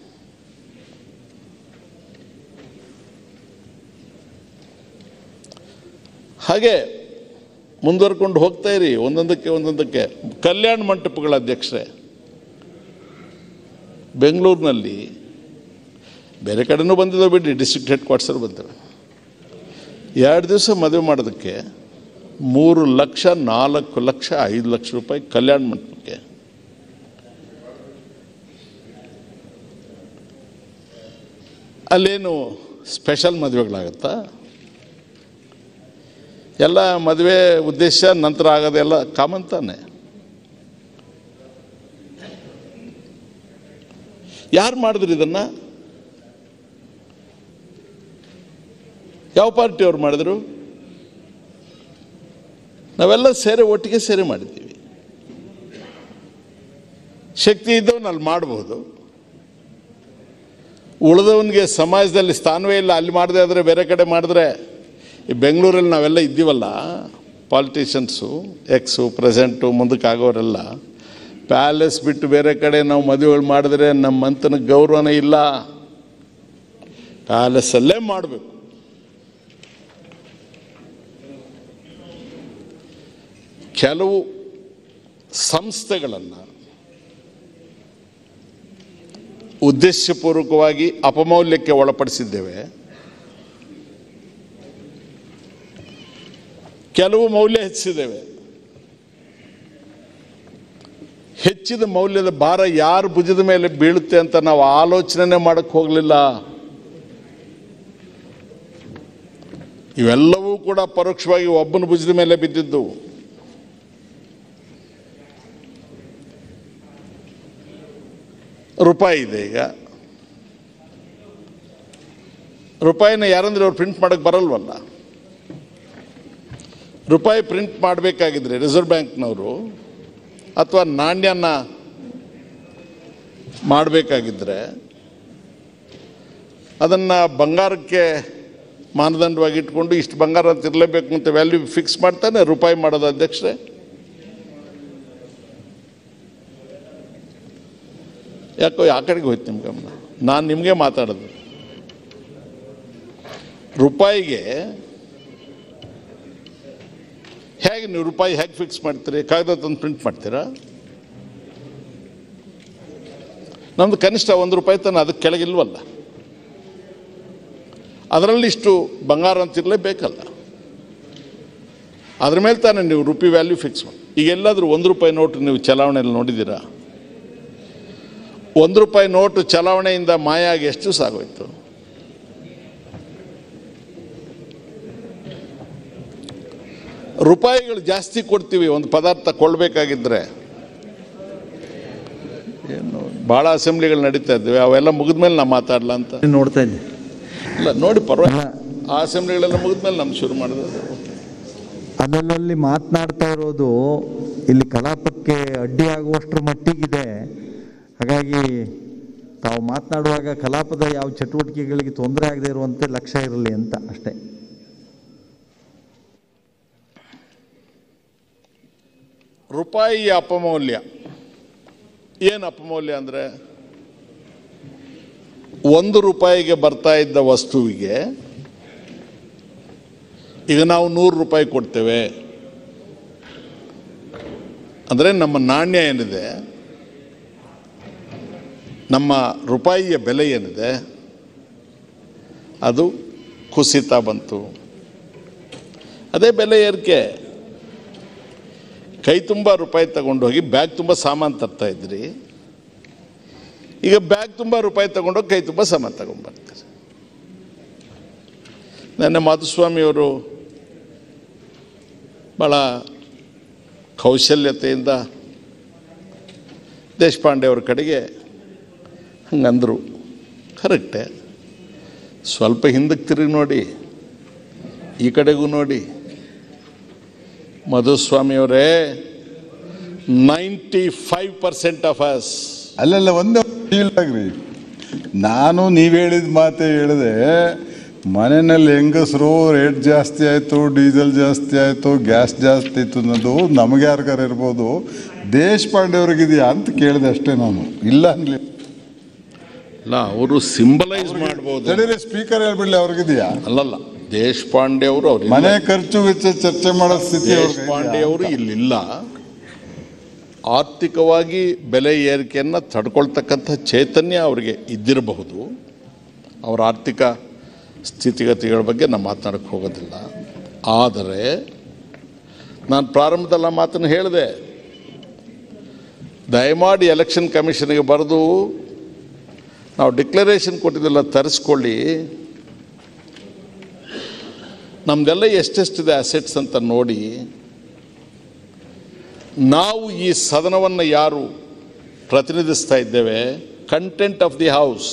ಹಾಗೆ ಮುಂದುವರ್ಕೊಂಡು ಹೋಗ್ತಾ ಇರಿ ಒಂದೊಂದಕ್ಕೆ ಒಂದೊಂದಕ್ಕೆ ಕಲ್ಯಾಣ ಮಂಟಪಗಳ ಅಧ್ಯಕ್ಷರೇ ಬೆಂಗಳೂರಿನಲ್ಲಿ ಬೇರೆ ಕಡೆನೂ ಬಂದಿದ್ದಾವೆ ಬಿಡಿ ಡಿಸ್ಟ್ರಿಕ್ಟ್ ಹೆಡ್ ಕ್ವಾರ್ಟರ್ಸಲ್ಲಿ ಬಂದಿವೆ ಎರಡು ದಿವಸ ಮದುವೆ ಮಾಡೋದಕ್ಕೆ ಮೂರು ಲಕ್ಷ ನಾಲ್ಕು ಲಕ್ಷ ಐದು ಲಕ್ಷ ರೂಪಾಯಿ ಕಲ್ಯಾಣ ಮಂಟಪಕ್ಕೆ ಅಲ್ಲೇನು ಸ್ಪೆಷಲ್ ಮದುವೆಗಳಾಗತ್ತಾ ಎಲ್ಲ ಮದುವೆ ಉದ್ದೇಶ ನಂತರ ಆಗೋದೆಲ್ಲ ಕಾಮನ್ ತಾನೆ ಯಾರು ಮಾಡಿದ್ರು ಇದನ್ನ ಯಾವ ಪಾರ್ಟಿಯವ್ರು ಮಾಡಿದ್ರು ನಾವೆಲ್ಲ ಸೇರಿ ಒಟ್ಟಿಗೆ ಸೇರಿ ಮಾಡಿದ್ದೀವಿ ಶಕ್ತಿ ಇದ್ದವನ್ನ ಅಲ್ಲಿ ಮಾಡಬಹುದು ಉಳಿದವನಿಗೆ ಸಮಾಜದಲ್ಲಿ ಸ್ಥಾನವೇ ಇಲ್ಲ ಅಲ್ಲಿ ಮಾಡದೆ ಆದರೆ ಬೇರೆ ಕಡೆ ಮಾಡಿದ್ರೆ ಈ ಬೆಂಗಳೂರಲ್ಲಿ ನಾವೆಲ್ಲ ಇದ್ದೀವಲ್ಲ ಪಾಲಿಟಿಷನ್ಸು ಎಕ್ಸು ಪ್ರೆಸೆಂಟು ಮುಂದಕ್ಕೆ ಆಗೋರೆಲ್ಲ ಪ್ಯಾಲೇಸ್ ಬಿಟ್ಟು ಬೇರೆ ಕಡೆ ನಾವು ಮದುವೆಗಳು ಮಾಡಿದ್ರೆ ನಮ್ಮ ಮಂತನ ಗೌರವನೇ ಇಲ್ಲ ಪ್ಯಾಲೇಸಲ್ಲೇ ಮಾಡಬೇಕು ಕೆಲವು ಸಂಸ್ಥೆಗಳನ್ನು ಉದ್ದೇಶಪೂರ್ವಕವಾಗಿ ಅಪಮೌಲ್ಯಕ್ಕೆ ಒಳಪಡಿಸಿದ್ದೇವೆ ಕೆಲವು ಮೌಲ್ಯ ಹೆಚ್ಚಿಸಿದ್ದೇವೆ ಹೆಚ್ಚಿದ ಮೌಲ್ಯದ ಭಾರ ಯಾರ ಭುಜದ ಮೇಲೆ ಬೀಳುತ್ತೆ ಅಂತ ನಾವು ಆಲೋಚನೆ ಮಾಡಕ್ಕೆ ಹೋಗಲಿಲ್ಲ ಇವೆಲ್ಲವೂ ಕೂಡ ಪರೋಕ್ಷವಾಗಿ ಒಬ್ಬನ ಭುಜದ ಮೇಲೆ ಬಿದ್ದಿದ್ದು ರೂಪಾಯಿ ಇದೆ ಈಗ ರೂಪಾಯಿನ ಯಾರಂದ್ರೆ ಅವ್ರು ಪ್ರಿಂಟ್ ಮಾಡಕ್ಕೆ ಬರಲ್ವಲ್ಲ ರೂಪಾಯಿ ಪ್ರಿಂಟ್ ಮಾಡಬೇಕಾಗಿದ್ರೆ ರಿಸರ್ವ್ ಬ್ಯಾಂಕ್ನವರು ಅಥವಾ ನಾಣ್ಯನ ಮಾಡಬೇಕಾಗಿದ್ದರೆ ಅದನ್ನು ಬಂಗಾರಕ್ಕೆ ಮಾನದಂಡವಾಗಿ ಇಟ್ಕೊಂಡು ಇಷ್ಟು ಬಂಗಾರ ಅಂತ ಇರಲೇಬೇಕು ಅಂತ ವ್ಯಾಲ್ಯೂ ಫಿಕ್ಸ್ ಮಾಡ್ತಾನೆ ರೂಪಾಯಿ ಮಾಡೋದು ಅಧ್ಯಕ್ಷರೇ ಯಾಕೋ ಆ ಕಡೆಗೆ ಹೋಯ್ತು ನಿಮ್ಮ ಗಮನ ನಾನು ನಿಮಗೆ ಮಾತಾಡೋದು ರೂಪಾಯಿಗೆ ಹೇಗೆ ನೀವು ರೂಪಾಯಿ ಹೇಗೆ ಫಿಕ್ಸ್ ಮಾಡ್ತೀರಿ ಕಾಗದ ತಂದು ಪ್ರಿಂಟ್ ಮಾಡ್ತೀರಾ ನಮ್ದು ಕನಿಷ್ಠ ಒಂದು ರೂಪಾಯಿ ತನ ಅದಕ್ಕೆ ಕೆಳಗಿಲ್ವಲ್ಲ ಅದರಲ್ಲಿ ಇಷ್ಟು ಬಂಗಾರ ಅಂತಿರಲೇಬೇಕಲ್ಲ ಅದ್ರ ಮೇಲೆ ತಾನೇ ನೀವು ರುಪಿ ವ್ಯಾಲ್ಯೂ ಫಿಕ್ಸ್ ಮಾಡಿ ಈಗ ಎಲ್ಲಾದರೂ ಒಂದು ರೂಪಾಯಿ ನೋಟು ನೀವು ಚಲಾವಣೆಯಲ್ಲಿ ನೋಡಿದ್ದೀರಾ ಒಂದು ರೂಪಾಯಿ ನೋಟು ಚಲಾವಣೆಯಿಂದ ಮಾಯ ಆಗಿ ಎಷ್ಟು ದಿವಸ ಆಗೋಯ್ತು ರೂಪಾಯಿಗಳು ಜಾಸ್ತಿ ಕೊಡ್ತೀವಿ ಒಂದು ಪದಾರ್ಥ ಕೊಳ್ಳಬೇಕಾಗಿದ್ದರೆ ಏನು ಭಾಳ ಅಸೆಂಬ್ಲಿಗಳು ನಡೀತಾ ಇದ್ದಾವೆ ಅವೆಲ್ಲ ಮುಗಿದ್ಮೇಲೆ ನಾ ಮಾತಾಡಲ್ಲ ಅಂತ ನೋಡ್ತಾ ಇದ್ದೆ ಇಲ್ಲ ನೋಡಿ ಪರವಾಗಿಲ್ಲ ಆ ಅಸೆಂಬ್ಲಿಗಳೆಲ್ಲ ಮುಗಿದ್ಮೇಲೆ ನಮ್ಗೆ ಶುರು ಮಾಡಿದ್ರೆ ಅದರಲ್ಲಿ ಮಾತನಾಡ್ತಾ ಇರೋದು ಇಲ್ಲಿ ಕಲಾಪಕ್ಕೆ ಅಡ್ಡಿಯಾಗುವಷ್ಟರ ಮಟ್ಟಿಗಿದೆ ಹಾಗಾಗಿ ತಾವು ಮಾತನಾಡುವಾಗ ಕಲಾಪದ ಯಾವ ಚಟುವಟಿಕೆಗಳಿಗೆ ತೊಂದರೆ ಆಗದೆ ಇರುವಂತೆ ಲಕ್ಷ್ಯ ಇರಲಿ ಅಂತ ಅಷ್ಟೇ ರೂಪಾಯಿ ಅಪಮೌಲ್ಯ ಏನು ಅಪಮೌಲ್ಯ ಅಂದರೆ ಒಂದು ರೂಪಾಯಿಗೆ ಬರ್ತಾ ಇದ್ದ ವಸ್ತುವಿಗೆ ಈಗ ನಾವು ನೂರು ರೂಪಾಯಿ ಕೊಡ್ತೇವೆ ಅಂದರೆ ನಮ್ಮ ನಾಣ್ಯ ಏನಿದೆ ನಮ್ಮ ರೂಪಾಯಿಯ ಬೆಲೆ ಏನಿದೆ ಅದು ಕುಸಿತ ಬಂತು ಅದೇ ಬೆಲೆ ಏರಿಕೆ ಕೈ ತುಂಬ ರೂಪಾಯಿ ತಗೊಂಡೋಗಿ ಬ್ಯಾಗ್ ತುಂಬ ಸಾಮಾನು ತರ್ತಾ ಇದ್ರಿ ಈಗ ಬ್ಯಾಗ್ ತುಂಬ ರೂಪಾಯಿ ತಗೊಂಡೋಗಿ ಕೈ ತುಂಬ ಸಾಮಾನು ತಗೊಂಡ್ಬರ್ತಾರೆ ನನ್ನ ಮಾಧುಸ್ವಾಮಿಯವರು ಭಾಳ ಕೌಶಲ್ಯತೆಯಿಂದ ದೇಶಪಾಂಡೆ ಅವ್ರ ಕಡೆಗೆ ಹಂಗಂದರು ಕರೆಕ್ಟೆ ಸ್ವಲ್ಪ ಹಿಂದಕ್ಕೆ ತಿರುಗಿ ನೋಡಿ ಈ ಕಡೆಗೂ ನೋಡಿ ಮಧುಸ್ವಾಮಿಯವರೇ ninety five percent of us ಅಲ್ಲೆಲ್ಲ ಒಂದೇ ಆಗ್ರಿ ನಾನು ನೀವು ಹೇಳಿದ ಮಾತೇ ಹೇಳಿದೆ ಮನೆಯಲ್ಲಿ ಹೆಂಗಸರು ರೇಟ್ ಜಾಸ್ತಿ ಆಯಿತು ಡೀಸೆಲ್ ಜಾಸ್ತಿ ಆಯಿತು ಗ್ಯಾಸ್ ಜಾಸ್ತಿ ಆಯಿತು ಅನ್ನೋದು ನಮಗೆ ಯಾರಿಗಾರ ಇರ್ಬೋದು ದೇಶಪಾಂಡೆ ಅವ್ರಿಗಿದೆಯಾ ಅಂತ ಕೇಳಿದೆ ಅಷ್ಟೇ ನಾನು ಇಲ್ಲ ಅನ್ಲಿ ಅಲ್ಲ ಅವರು ಸಿಂಬಲೈಸ್ ಮಾಡ್ಬೋದು ತಡೀರಿ ಸ್ಪೀಕರ್ ಹೇಳ್ಬಿಡ್ಲಿ ಅವ್ರಿಗಿದೆಯಾ ಅಲ್ಲಲ್ಲ ದೇಶಪಾಂಡೆ ಅವರು ಅವ್ರು ಮನೆ ಖರ್ಚು ವೆಚ್ಚ ಚರ್ಚೆ ಮಾಡೋ ಸ್ಥಿತಿ ದೇಶಪಾಂಡೆ ಅವರು ಇಲ್ಲಿಲ್ಲ ಆರ್ಥಿಕವಾಗಿ ಬೆಲೆ ಏರಿಕೆಯನ್ನು ತಡ್ಕೊಳ್ತಕ್ಕಂಥ ಚೈತನ್ಯ ಅವರಿಗೆ ಇದ್ದಿರಬಹುದು ಅವರ ಆರ್ಥಿಕ ಸ್ಥಿತಿಗತಿಗಳ ಬಗ್ಗೆ ನಾನು ಮಾತನಾಡಕ್ಕೆ ಹೋಗೋದಿಲ್ಲ ಆದರೆ ನಾನು ಪ್ರಾರಂಭದಲ್ಲಿ ಆ ಮಾತನ್ನು ಹೇಳಿದೆ ದಯಮಾಡಿ ಎಲೆಕ್ಷನ್ ಕಮಿಷನ್ಗೆ ಬರೆದು ನಾವು ಡಿಕ್ಲರೇಷನ್ ಕೊಟ್ಟಿದ್ದೆಲ್ಲ ತರಿಸ್ಕೊಳ್ಳಿ ನಮ್ದೆಲ್ಲ ಎಷ್ಟೆಷ್ಟಿದೆ ಅಸೆಟ್ಸ್ ಅಂತ ನೋಡಿ ನಾವು ಈ ಸದನವನ್ನು ಯಾರು ಪ್ರತಿನಿಧಿಸ್ತಾ ಇದ್ದೇವೆ ಕಂಟೆಂಟ್ ಆಫ್ ದಿ ಹೌಸ್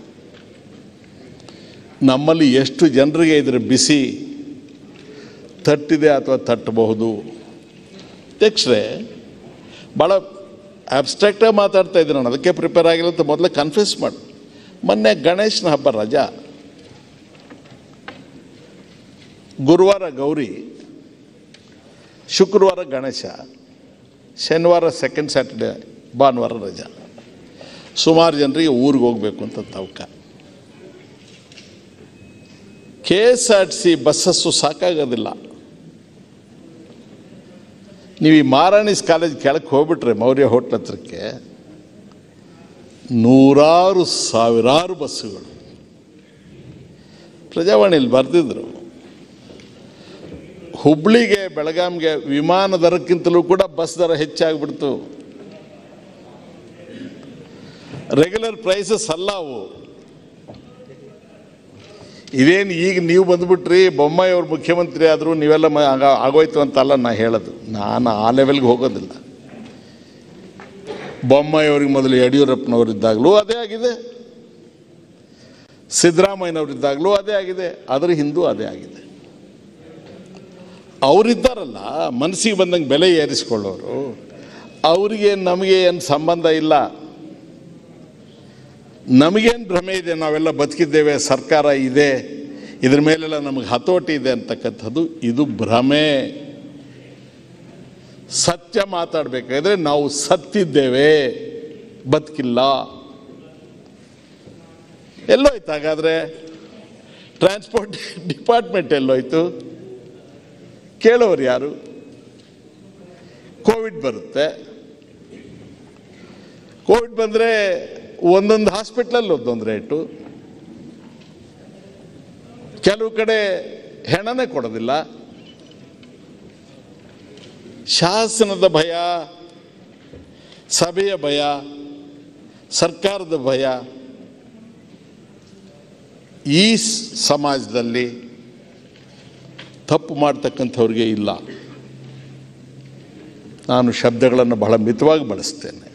ನಮ್ಮಲ್ಲಿ ಎಷ್ಟು ಜನರಿಗೆ ಇದರ ಬಿಸಿ ತಟ್ಟಿದೆ ಅಥವಾ ತಟ್ಟಬಹುದು ಅಧ್ಯಕ್ಷರೇ ಭಾಳ ಅಬ್ಸ್ಟ್ರಾಕ್ಟಾಗಿ ಮಾತಾಡ್ತಾ ಇದ್ದೀನಿ ನಾನು ಅದಕ್ಕೆ ಪ್ರಿಪೇರ್ ಆಗಿಲ್ಲ ಅಂತ ಮೊದಲೇ ಕನ್ಫ್ಯೂಸ್ ಮಾಡಿ ಮೊನ್ನೆ ಗಣೇಶನ ಹಬ್ಬ ರಜಾ ಗುರುವಾರ ಗೌರಿ ಶುಕ್ರವಾರ ಗಣೇಶ ಶನಿವಾರ ಸೆಕೆಂಡ್ ಸ್ಯಾಟರ್ಡೆ ಭಾನುವಾರ ರಜಾ ಸುಮಾರು ಜನರಿಗೆ ಊರಿಗೆ ಹೋಗಬೇಕು ಅಂತ ತವಕ K S R T C buses ಸಾಕಾಗೋದಿಲ್ಲ ನೀವು ಈ ಮಾರಾಣಿಸ್ ಕಾಲೇಜ್ ಕೆಳಕ್ಕೆ ಹೋಗ್ಬಿಟ್ರೆ ಮೌರ್ಯ ಹೋಟ್ಲ್ ಹತ್ರಕ್ಕೆ ನೂರಾರು ಸಾವಿರಾರು ಬಸ್ಸುಗಳು ಪ್ರಜಾವಾಣಿಯಲ್ಲಿ ಬರೆದಿದ್ರು ಹುಬ್ಳಿಗೆ ಬೆಳಗಾಂಗೆ ವಿಮಾನ ದರಕ್ಕಿಂತಲೂ ಕೂಡ ಬಸ್ ದರ ಹೆಚ್ಚಾಗ್ಬಿಡ್ತು ರೆಗ್ಯುಲರ್ ಪ್ರೈಸಸ್ ಅಲ್ಲ ಅವು ಇದೇನು ಈಗ ನೀವು ಬಂದ್ಬಿಟ್ರಿ ಬೊಮ್ಮಾಯಿ ಅವ್ರು ಮುಖ್ಯಮಂತ್ರಿ ಆದರೂ ನೀವೆಲ್ಲ ಮ- ಆಗ- ಆಗೋಯ್ತು ಅಂತಲ್ಲ ನಾ ಹೇಳೋದು ನಾನು ಆ ಲೆವೆಲ್ಗೆ ಹೋಗೋದಿಲ್ಲ ಬೊಮ್ಮಾಯಿ ಅವ್ರಿಗೆ ಮೊದಲು ಯಡಿಯೂರಪ್ಪನವರಿದ್ದಾಗಲೂ ಅದೇ ಆಗಿದೆ ಸಿದ್ದರಾಮಯ್ಯನವರಿದ್ದಾಗಲೂ ಅದೇ ಆಗಿದೆ ಅದರ ಹಿಂದೂ ಅದೇ ಆಗಿದೆ ಅವರಿದ್ದಾರಲ್ಲ ಮನಸ್ಸಿಗೆ ಬಂದಂಗೆ ಬೆಲೆ ಏರಿಸ್ಕೊಳ್ಳೋರು ಅವರಿಗೆ ನಮಗೆ ಏನು ಸಂಬಂಧ ಇಲ್ಲ ನಮಗೇನು ಭ್ರಮೆ ಇದೆ ನಾವೆಲ್ಲ ಬದುಕಿದ್ದೇವೆ ಸರ್ಕಾರ ಇದೆ ಇದ್ರ ಮೇಲೆಲ್ಲ ನಮಗೆ ಹತೋಟಿ ಇದೆ ಅಂತಕ್ಕಂಥದ್ದು ಇದು ಭ್ರಮೆ ಸತ್ಯ ಮಾತಾಡಬೇಕಾದ್ರೆ ನಾವು ಸತ್ತಿದ್ದೇವೆ ಬದುಕಿಲ್ಲ ಎಲ್ಲೋಯ್ತು ಹಾಗಾದ್ರೆ ಟ್ರಾನ್ಸ್ಪೋರ್ಟ್ ಡಿಪಾರ್ಟ್ಮೆಂಟ್ ಎಲ್ಲೋಯ್ತು ಕೇಳೋರು ಯಾರು ಕೋವಿಡ್ ಬರುತ್ತೆ ಕೋವಿಡ್ ಬಂದರೆ ಒಂದೊಂದು ಹಾಸ್ಪಿಟ್ಲಲ್ಲಿ ಒಂದೊಂದು ರೇಟು ಕೆಲವು ಕಡೆ ಹೆಣನೇ ಕೊಡೋದಿಲ್ಲ ಶಾಸನದ ಭಯ ಸಭೆಯ ಭಯ ಸರ್ಕಾರದ ಭಯ ಈ ಸ್- ಸಮಾಜದಲ್ಲಿ ತಪ್ಪು ಮಾಡ್ತಕ್ಕಂಥವ್ರಿಗೆ ಇಲ್ಲ ನಾನು ಶಬ್ದಗಳನ್ನು ಬಹಳ ಮಿತವಾಗಿ ಬಳಸ್ತೇನೆ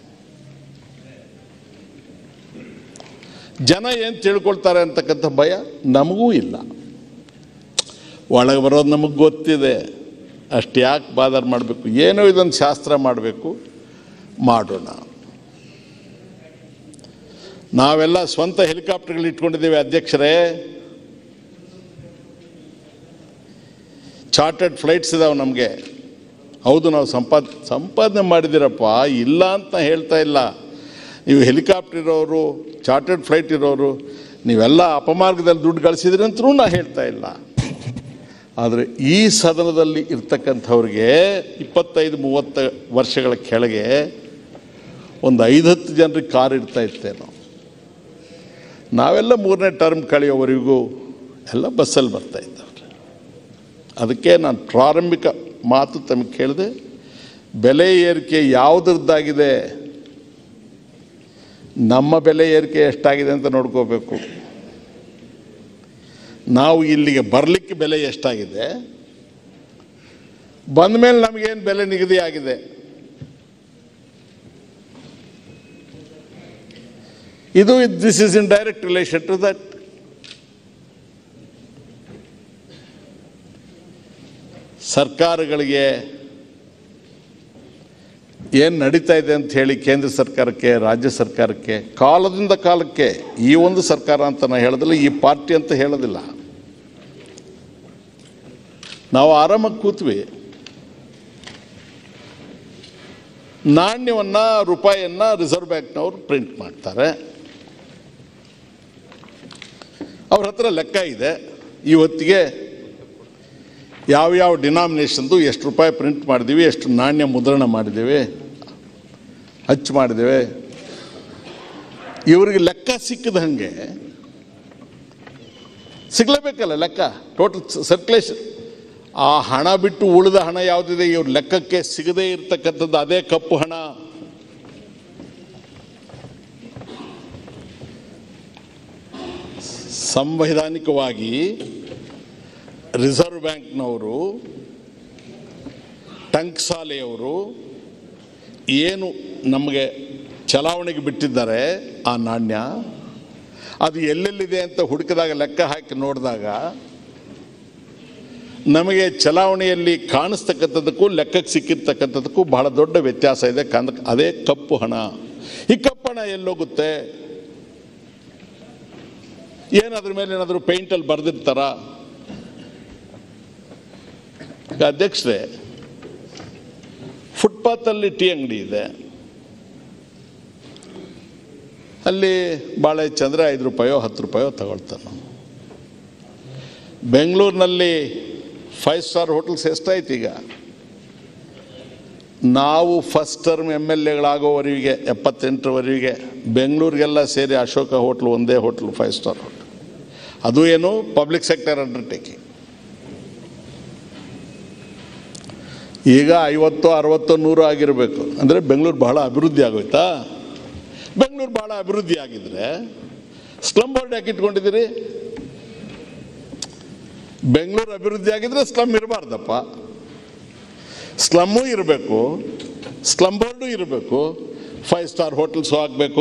ಜನ ಏನು ತಿಳ್ಕೊಳ್ತಾರೆ ಅಂತಕ್ಕಂಥ ಭಯ ನಮಗೂ ಇಲ್ಲ ಒಳಗೆ ಬರೋದು ನಮಗೆ ಗೊತ್ತಿದೆ ಅಷ್ಟು ಯಾಕೆ ಬಾದರ್ ಮಾಡಬೇಕು ಏನೋ ಇದೊಂದು ಶಾಸ್ತ್ರ ಮಾಡಬೇಕು ಮಾಡೋಣ ನಾವೆಲ್ಲ ಸ್ವಂತ ಹೆಲಿಕಾಪ್ಟರ್ಗಳು ಇಟ್ಕೊಂಡಿದ್ದೇವೆ ಅಧ್ಯಕ್ಷರೇ ಚಾರ್ಟರ್ಡ್ ಫ್ಲೈಟ್ಸ್ ಇದಾವೆ ನಮಗೆ ಹೌದು ನಾವು ಸಂಪಾದ ಸಂಪಾದನೆ ಮಾಡಿದ್ದೀರಪ್ಪ ಇಲ್ಲ ಅಂತ ನಾ ಹೇಳ್ತಾ ಇಲ್ಲ ನೀವು ಹೆಲಿಕಾಪ್ಟರ್ ಇರೋರು ಚಾರ್ಟರ್ಡ್ ಫ್ಲೈಟ್ ಇರೋರು ನೀವೆಲ್ಲ ಅಪಮಾರ್ಗದಲ್ಲಿ ದುಡ್ಡು ಗಳಿಸಿದ್ರಿ ಅಂತಲೂ ನಾ ಹೇಳ್ತಾ ಇಲ್ಲ ಆದರೆ ಈ ಸದನದಲ್ಲಿ ಇರ್ತಕ್ಕಂಥವ್ರಿಗೆ ಇಪ್ಪತ್ತೈದು ಮೂವತ್ತು ವರ್ಷಗಳ ಕೆಳಗೆ ಒಂದು ಐದು ಹತ್ತು ಜನರಿಗೆ ಕಾರ್ ಇಡ್ತಾ ಇರ್ತೇವೆ ನಾವು ನಾವೆಲ್ಲ ಮೂರನೇ ಟರ್ಮ್ ಕಳೆಯೋವರೆಗೂ ಎಲ್ಲ ಬಸ್ಸಲ್ಲಿ ಬರ್ತಾ ಇದ್ದವ್ರೆ ಅದಕ್ಕೆ ನಾನು ಪ್ರಾರಂಭಿಕ ಮಾತು ತಮಗೆ ಕೇಳಿದೆ ಬೆಲೆ ಏರಿಕೆ ಯಾವುದ್ರದ್ದಾಗಿದೆ ನಮ್ಮ ಬೆಲೆ ಏರಿಕೆ ಎಷ್ಟಾಗಿದೆ ಅಂತ ನೋಡ್ಕೋಬೇಕು ನಾವು ಇಲ್ಲಿಗೆ ಬರಲಿಕ್ಕೆ ಬೆಲೆ ಎಷ್ಟಾಗಿದೆ ಬಂದ ಮೇಲೆ ನಮಗೇನು ಬೆಲೆ ನಿಗದಿ ಆಗಿದೆ ಇದು this is in direct relation to that ಸರ್ಕಾರಗಳಿಗೆ ಏನು ನಡೀತಾ ಇದೆ ಅಂತ ಹೇಳಿ ಕೇಂದ್ರ ಸರ್ಕಾರಕ್ಕೆ ರಾಜ್ಯ ಸರ್ಕಾರಕ್ಕೆ ಕಾಲದಿಂದ ಕಾಲಕ್ಕೆ ಈ ಒಂದು ಸರ್ಕಾರ ಅಂತ ನಾನು ಹೇಳೋದಿಲ್ಲ ಈ ಪಾರ್ಟಿ ಅಂತ ಹೇಳೋದಿಲ್ಲ ನಾವು ಆರಾಮಾಗಿ ಕೂತ್ವಿ ನಾಣ್ಯವನ್ನು ರೂಪಾಯಿಯನ್ನು ರಿಸರ್ವ್ ಬ್ಯಾಂಕ್ನವರು ಪ್ರಿಂಟ್ ಮಾಡ್ತಾರೆ ಅವ್ರ ಹತ್ರ ಲೆಕ್ಕ ಇದೆ ಇವತ್ತಿಗೆ ಯಾವ್ಯಾವ ಡಿನಾಮಿನೇಷನ್ದು ಎಷ್ಟು ರೂಪಾಯಿ ಪ್ರಿಂಟ್ ಮಾಡಿದ್ದೀವಿ ಎಷ್ಟು ನಾಣ್ಯ ಮುದ್ರಣ ಮಾಡಿದ್ದೀವಿ ಹಚ್ಚು ಮಾಡಿದ್ದೇವೆ ಇವರಿಗೆ ಲೆಕ್ಕ ಸಿಕ್ಕಿದ ಹಾಗೆ ಸಿಗ್ಲೇಬೇಕಲ್ಲ ಲೆಕ್ಕ ಟೋಟಲ್ ಸರ್ಕ್ಯುಲೇಷನ್ ಆ ಹಣ ಬಿಟ್ಟು ಉಳಿದ ಹಣ ಯಾವುದಿದೆ ಇವ್ರ ಲೆಕ್ಕಕ್ಕೆ ಸಿಗದೇ ಇರತಕ್ಕಂಥದ್ದು ಅದೇ ಕಪ್ಪು ಹಣ ಸಂವೈಧಾನಿಕವಾಗಿ ರಿಸರ್ವ್ ಬ್ಯಾಂಕ್ನವರು ಟಂಕ್ಸಾಲೆಯವರು ಏನು ನಮಗೆ ಚಲಾವಣೆಗೆ ಬಿಟ್ಟಿದ್ದಾರೆ ಆ ನಾಣ್ಯ ಅದು ಎಲ್ಲೆಲ್ಲಿದೆ ಅಂತ ಹುಡುಕಿದಾಗ ಲೆಕ್ಕ ಹಾಕಿ ನೋಡಿದಾಗ ನಮಗೆ ಚಲಾವಣೆಯಲ್ಲಿ ಕಾಣಿಸ್ತಕ್ಕಂಥದ್ದಕ್ಕೂ ಲೆಕ್ಕಕ್ಕೆ ಸಿಕ್ಕಿರ್ತಕ್ಕಂಥದ್ದಕ್ಕೂ ಬಹಳ ದೊಡ್ಡ ವ್ಯತ್ಯಾಸ ಇದೆ ಕಂದ ಅದೇ ಕಪ್ಪು ಹಣ ಈ ಕಪ್ಪು ಹಣ ಎಲ್ಲೋಗುತ್ತೆ ಏನಾದ್ರ ಮೇಲೆ ಏನಾದರೂ ಪೇಂಟಲ್ಲಿ ಬರೆದಿರ್ತಾರ ಈಗ ಅಧ್ಯಕ್ಷರೇ ಫುಟ್ಪಾತಲ್ಲಿ ಟೀ ಅಂಗಡಿ ಇದೆ ಅಲ್ಲಿ ಬಾಳೆ ಚಂದ್ರ ಐದು ರೂಪಾಯೋ ಹತ್ತು ರೂಪಾಯೋ ತಗೊಳ್ತಾನೆ ಬೆಂಗಳೂರಿನಲ್ಲಿ ಫೈವ್ ಸ್ಟಾರ್ ಹೋಟೆಲ್ಸ್ ಎಷ್ಟಾಯ್ತು ಈಗ ನಾವು ಫಸ್ಟ್ ಟರ್ಮ್ ಎಮ್ ಎಲ್ ಎಗಳಾಗೋವರೆಗೆ ಎಪ್ಪತ್ತೆಂಟರವರೆಗೆ ಬೆಂಗಳೂರಿಗೆಲ್ಲ ಸೇರಿ ಅಶೋಕ ಹೋಟ್ಲು ಒಂದೇ ಹೋಟ್ಲು ಫೈವ್ ಸ್ಟಾರ್ ಹೋಟ್ಲು ಅದು ಏನು ಪಬ್ಲಿಕ್ ಸೆಕ್ಟರ್ ಅಂಡರ್ಟೇಕಿಂಗ್ ಈಗ ಐವತ್ತು ಅರವತ್ತು ನೂರು ಆಗಿರಬೇಕು ಅಂದರೆ ಬೆಂಗಳೂರು ಬಹಳ ಅಭಿವೃದ್ಧಿ ಆಗೋಯ್ತಾ ಬೆಂಗಳೂರು ಬಹಳ ಅಭಿವೃದ್ಧಿ ಆಗಿದ್ರೆ ಸ್ಲಮ್ ಬೋರ್ಡ್ ಯಾಕೆ ಇಟ್ಕೊಂಡಿದ್ದೀರಿ ಬೆಂಗಳೂರು ಅಭಿವೃದ್ಧಿ ಆಗಿದ್ರೆ ಸ್ಲಮ್ ಇರಬಾರ್ದಪ್ಪ ಸ್ಲಮ್ಮು ಇರಬೇಕು ಸ್ಲಮ್ ಬೋರ್ಡು ಇರಬೇಕು ಫೈವ್ ಸ್ಟಾರ್ ಹೋಟೆಲ್ಸು ಆಗಬೇಕು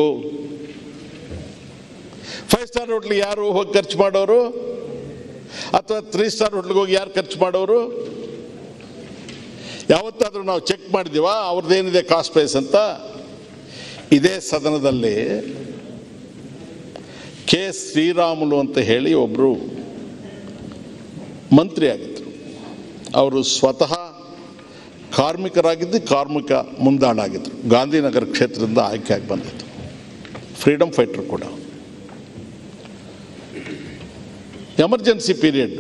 ಫೈವ್ ಸ್ಟಾರ್ ಹೋಟ್ಲಿಗೆ ಯಾರು ಹೋಗಿ ಖರ್ಚು ಮಾಡೋರು ಅಥವಾ ತ್ರೀ ಸ್ಟಾರ್ ಹೋಟ್ಲಿಗೆ ಹೋಗಿ ಯಾರು ಖರ್ಚು ಮಾಡೋರು ಯಾವತ್ತಾದರೂ ನಾವು ಚೆಕ್ ಮಾಡಿದೀವ ಅವ್ರದ್ದೇನಿದೆ ಕಾಸ್ಟ್ ಪ್ರೈಸ್ ಅಂತ ಇದೇ ಸದನದಲ್ಲಿ ಕೆ ಶ್ರೀರಾಮುಲು ಅಂತ ಹೇಳಿ ಒಬ್ಬರು ಮಂತ್ರಿ ಆಗಿದ್ದರು ಅವರು ಸ್ವತಃ ಕಾರ್ಮಿಕರಾಗಿದ್ದು ಕಾರ್ಮಿಕ ಮುಂದಾಳಾಗಿದ್ದರು ಗಾಂಧಿನಗರ ಕ್ಷೇತ್ರದಿಂದ ಆಯ್ಕೆಯಾಗಿ ಬಂದಿದ್ದು ಫ್ರೀಡಮ್ ಫೈಟರ್ ಕೂಡ ಎಮರ್ಜೆನ್ಸಿ ಪೀರಿಯಡ್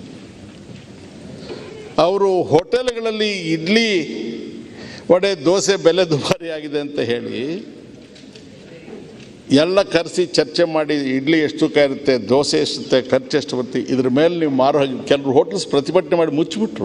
ಅವರು ಹೋಟೆಲ್ಗಳಲ್ಲಿ ಇಡ್ಲಿ ವಡೆ ದೋಸೆ ಬೆಲೆ ದುಬಾರಿ ಆಗಿದೆ ಅಂತ ಹೇಳಿ ಎಲ್ಲ ಕರೆಸಿ ಚರ್ಚೆ ಮಾಡಿ ಇಡ್ಲಿ ಎಷ್ಟು ಇರುತ್ತೆ ದೋಸೆ ಎಷ್ಟಿರುತ್ತೆ ಖರ್ಚು ಎಷ್ಟು ಬರುತ್ತೆ ಇದ್ರ ಮೇಲೆ ನೀವು ಮಾರೋ ಹಾಗೆ ಕೆಲವರು ಹೋಟ್ಲ್ಸ್ ಪ್ರತಿಭಟನೆ ಮಾಡಿ ಮುಚ್ಚಿಬಿಟ್ರು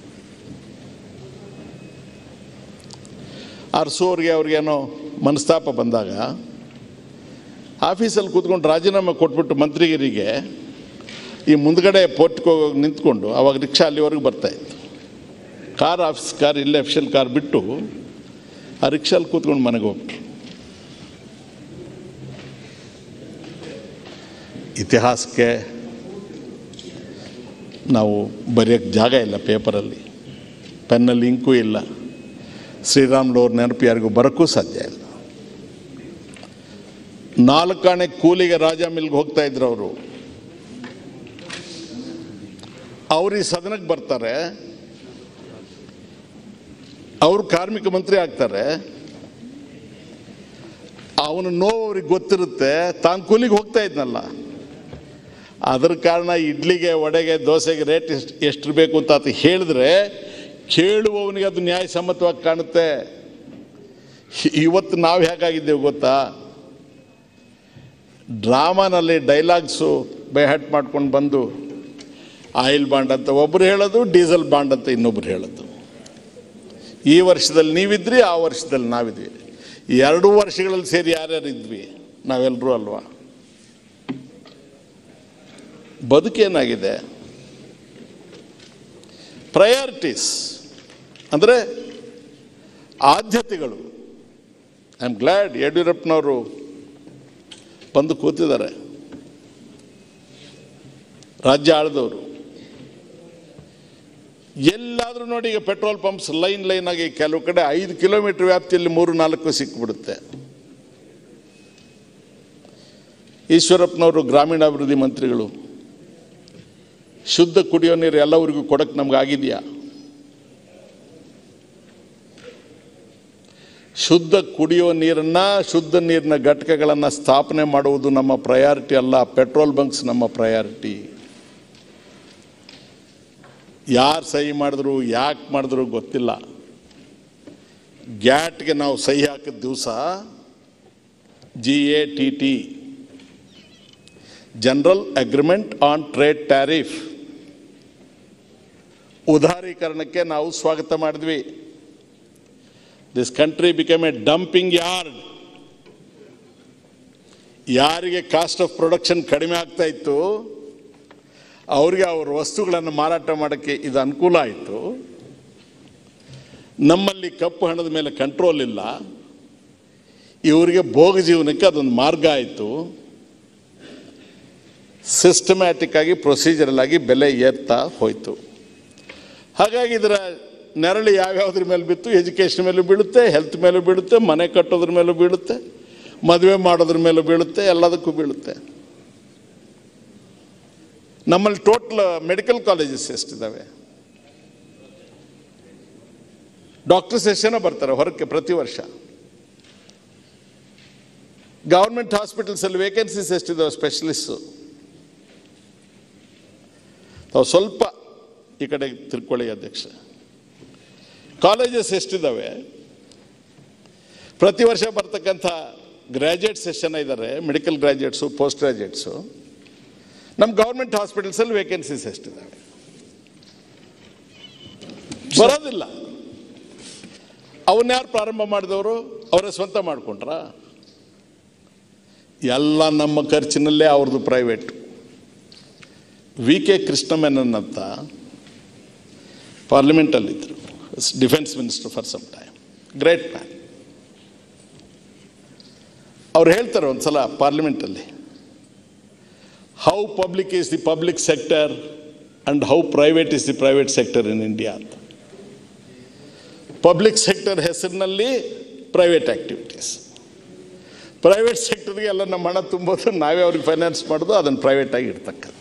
ಅರ್ಸೋರಿಗೆ ಅವ್ರಿಗೇನೋ ಮನಸ್ತಾಪ ಬಂದಾಗ ಆಫೀಸಲ್ಲಿ ಕೂತ್ಕೊಂಡು ರಾಜೀನಾಮೆ ಕೊಟ್ಬಿಟ್ಟು ಮಂತ್ರಿಗಿರಿಗೆ ಈ ಮುಂದ್ಗಡೆ ಪೋರ್ಟ್ಗೆ ಹೋಗಿ ನಿಂತ್ಕೊಂಡು ಅವಾಗ ರಿಕ್ಷಾ ಅಲ್ಲಿವರೆಗೂ ಬರ್ತಾಯಿತ್ತು ಕಾರ್ ಆಫೀಸ್ ಕಾರ್ ಇಲ್ಲೇ ಅಫಿಷಿಯಲ್ ಕಾರ್ ಬಿಟ್ಟು ಆ ರಿಕ್ಷಾಲ್ಲಿ ಕೂತ್ಕೊಂಡು ಮನೆಗೆ ಹೋಗ್ಬಿಟ್ರು ಇತಿಹಾಸಕ್ಕೆ ನಾವು ಬರೆಯೋಕ್ಕೆ ಜಾಗ ಇಲ್ಲ ಪೇಪರಲ್ಲಿ ಪೆನ್ನಲ್ಲಿ ಇಂಕು ಇಲ್ಲ ಶ್ರೀರಾಮ್ಲು ಅವ್ರ ನೆನಪು ಯಾರಿಗೂ ಬರೋಕ್ಕೂ ಸಾಧ್ಯ ಇಲ್ಲ ನಾಲ್ಕಾಣೆ ಕೂಲಿಗೆ ರಾಜ ಮಿಲ್ಗೆ ಹೋಗ್ತಾ ಇದ್ರು ಅವರು ಅವ್ರು ಈ ಸದನಕ್ಕೆ ಬರ್ತಾರೆ ಅವರು ಕಾರ್ಮಿಕ ಮಂತ್ರಿ ಆಗ್ತಾರೆ ಅವನ ನೋವು ಅವ್ರಿಗೆ ಗೊತ್ತಿರುತ್ತೆ ತಾನು ಕೂಲಿಗೆ ಹೋಗ್ತಾ ಇದ್ನಲ್ಲ ಅದ್ರ ಕಾರಣ ಇಡ್ಲಿಗೆ ವಡೆಗೆ ದೋಸೆಗೆ ರೇಟ್ ಎಷ್ಟು ಎಷ್ಟು ಬೇಕು ಅಂತ ಆತ ಹೇಳಿದ್ರೆ ಕೇಳುವವನಿಗೆ ಅದು ನ್ಯಾಯಸಮ್ಮತವಾಗಿ ಕಾಣುತ್ತೆ ಇವತ್ತು ನಾವು ಹೇಗಾಗಿದ್ದೇವೆ ಗೊತ್ತಾ ಡ್ರಾಮಾನಲ್ಲಿ ಡೈಲಾಗ್ಸು ಬೈಹಟ್ ಮಾಡ್ಕೊಂಡು ಬಂದು ಆಯಿಲ್ ಬಾಂಡ್ ಅಂತ ಒಬ್ಬರು ಹೇಳೋದು ಡೀಸೆಲ್ ಬಾಂಡ್ ಅಂತ ಇನ್ನೊಬ್ರು ಹೇಳೋದು ಈ ವರ್ಷದಲ್ಲಿ ನೀವಿದ್ರಿ ಆ ವರ್ಷದಲ್ಲಿ ನಾವಿದ್ವಿ ಎರಡು ವರ್ಷಗಳಲ್ಲಿ ಸೇರಿ ಯಾರ್ಯಾರು ಇದ್ವಿ ನಾವೆಲ್ಲರೂ ಅಲ್ವಾ ಬದುಕೇನಾಗಿದೆ ಪ್ರಯಾರಿಟೀಸ್ ಅಂದರೆ ಆದ್ಯತೆಗಳು ಐ ಆಮ್ ಗ್ಲ್ಯಾಡ್ ಯಡಿಯೂರಪ್ಪನವರು ಬಂದು ಕೂತಿದ್ದಾರೆ ರಾಜ್ಯ ಆಳಿದವರು ಎಲ್ಲಾದರೂ ನೋಡಿ ಈಗ ಪೆಟ್ರೋಲ್ ಪಂಪ್ಸ್ ಲೈನ್ ಲೈನ್ ಆಗಿ ಕೆಲವು ಕಡೆ ಐದು ಕಿಲೋಮೀಟರ್ ವ್ಯಾಪ್ತಿಯಲ್ಲಿ ಮೂರು ನಾಲ್ಕು ಸಿಕ್ಬಿಡುತ್ತೆ ಈಶ್ವರಪ್ಪನವರು ಗ್ರಾಮೀಣಾಭಿವೃದ್ಧಿ ಮಂತ್ರಿಗಳು ಶುದ್ಧ ಕುಡಿಯೋ ನೀರು ಎಲ್ಲರಿಗೂ ಕೊಡಕ್ಕೆ ನಮ್ಗೆ ಆಗಿದೆಯಾ ಶುದ್ಧ ಕುಡಿಯೋ ನೀರನ್ನ ಶುದ್ಧ ನೀರಿನ ಘಟಕಗಳನ್ನು ಸ್ಥಾಪನೆ ಮಾಡುವುದು ನಮ್ಮ ಪ್ರಯಾರಿಟಿ ಅಲ್ಲ ಪೆಟ್ರೋಲ್ ಬಂಕ್ಸ್ ನಮ್ಮ ಪ್ರಯಾರಿಟಿ ಯಾರು ಸಹಿ ಮಾಡಿದ್ರು ಯಾಕೆ ಮಾಡಿದ್ರು ಗೊತ್ತಿಲ್ಲ ಗ್ಯಾಟ್ಗೆ ನಾವು ಸಹಿ ಹಾಕಿದ ದಿವಸ G A T T general agreement on trade tariff ಉದಾರೀಕರಣಕ್ಕೆ ನಾವು ಸ್ವಾಗತ ಮಾಡಿದ್ವಿ this country become a dumping yard ಯಾರಿಗೆ ಕಾಸ್ಟ್ ಆಫ್ ಪ್ರೊಡಕ್ಷನ್ ಕಡಿಮೆ ಆಗ್ತಾ ಇತ್ತು ಅವ್ರಿಗೆ ಅವ್ರ ವಸ್ತುಗಳನ್ನು ಮಾರಾಟ ಮಾಡೋಕ್ಕೆ ಇದು ಅನುಕೂಲ ಆಯಿತು ನಮ್ಮಲ್ಲಿ ಕಪ್ಪು ಹಣದ ಮೇಲೆ ಕಂಟ್ರೋಲ್ ಇಲ್ಲ ಇವರಿಗೆ ಭೋಗ ಜೀವನಕ್ಕೆ ಅದೊಂದು ಮಾರ್ಗ ಆಯಿತು ಸಿಸ್ಟಮ್ಯಾಟಿಕ್ ಆಗಿ ಪ್ರೊಸೀಜರಲ್ ಆಗಿ ಬೆಲೆ ಏರ್ತಾ ಹೋಯಿತು ಹಾಗಾಗಿ ಇದರ ನೆರಳು ಯಾವ್ಯಾವ್ದ್ರ ಮೇಲೆ ಬಿತ್ತು ಎಜುಕೇಷನ್ ಮೇಲೂ ಬೀಳುತ್ತೆ ಹೆಲ್ತ್ ಮೇಲೂ ಬೀಳುತ್ತೆ ಮನೆ ಕಟ್ಟೋದ್ರ ಮೇಲೂ ಬೀಳುತ್ತೆ ಮದುವೆ ಮಾಡೋದ್ರ ಮೇಲೂ ಬೀಳುತ್ತೆ ಎಲ್ಲದಕ್ಕೂ ಬೀಳುತ್ತೆ ನಮ್ಮಲ್ಲಿ ಟೋಟಲ್ ಮೆಡಿಕಲ್ ಕಾಲೇಜಸ್ ಎಷ್ಟಿದ್ದಾವೆ ಡಾಕ್ಟರ್ಸ್ ಎಷ್ಟು ಜನ ಬರ್ತಾರೆ ಹೊರಕ್ಕೆ ಪ್ರತಿ ವರ್ಷ ಗೌರ್ಮೆಂಟ್ ಹಾಸ್ಪಿಟಲ್ಸಲ್ಲಿ ವೇಕೆನ್ಸೀಸ್ ಎಷ್ಟಿದ್ದಾವೆ ಸ್ಪೆಷಲಿಸ್ಟು ತಾವು ಸ್ವಲ್ಪ ಈ ಕಡೆ ತಿರ್ಕೊಳ್ಳಿ ಅಧ್ಯಕ್ಷ ಕಾಲೇಜಸ್ ಎಷ್ಟಿದ್ದಾವೆ ಪ್ರತಿ ವರ್ಷ ಬರ್ತಕ್ಕಂಥ ಗ್ರ್ಯಾಜುಯೇಟ್ಸ್ ಎಷ್ಟು ಜನ ಇದ್ದಾರೆ ಮೆಡಿಕಲ್ ಗ್ರ್ಯಾಜುಯೇಟ್ಸು ಪೋಸ್ಟ್ ಗ್ರ್ಯಾಜುಯೇಟ್ಸು ನಮ್ಮ ಗೌರ್ಮೆಂಟ್ ಹಾಸ್ಪಿಟಲ್ಸಲ್ಲಿ ವೇಕೆನ್ಸೀಸ್ ಎಷ್ಟಿದ್ದಾವೆ ಬರೋದಿಲ್ಲ ಅವನ್ನ ಯಾರು ಪ್ರಾರಂಭ ಮಾಡಿದವರು ಅವರೇ ಸ್ವಂತ ಮಾಡಿಕೊಂಡ್ರ ಎಲ್ಲ ನಮ್ಮ ಖರ್ಚಿನಲ್ಲೇ ಅವ್ರದ್ದು ಪ್ರೈವೇಟ್ ವಿ ಕೆ ಕೃಷ್ಣಮೆನನ್ ಅಂತ ಪಾರ್ಲಿಮೆಂಟಲ್ಲಿದ್ದರು defence minister for some time great man ಅವ್ರು ಹೇಳ್ತಾರೆ ಒಂದ್ಸಲ ಪಾರ್ಲಿಮೆಂಟಲ್ಲಿ how public is the public sector and how private is the private sector in India ಅಂತ ಪಬ್ಲಿಕ್ ಸೆಕ್ಟರ್ ಹೆಸರಿನಲ್ಲಿ ಪ್ರೈವೇಟ್ ಆ್ಯಕ್ಟಿವಿಟೀಸ್ ಪ್ರೈವೇಟ್ ಸೆಕ್ಟರ್ಗೆ ಎಲ್ಲ ನಮ್ಮ ಹಣ ತುಂಬೋದು ನಾವೇ ಅವ್ರಿಗೆ ಫೈನಾನ್ಸ್ ಮಾಡೋದು ಅದನ್ನು ಪ್ರೈವೇಟಾಗಿ ಇಡ್ತಕ್ಕಂಥ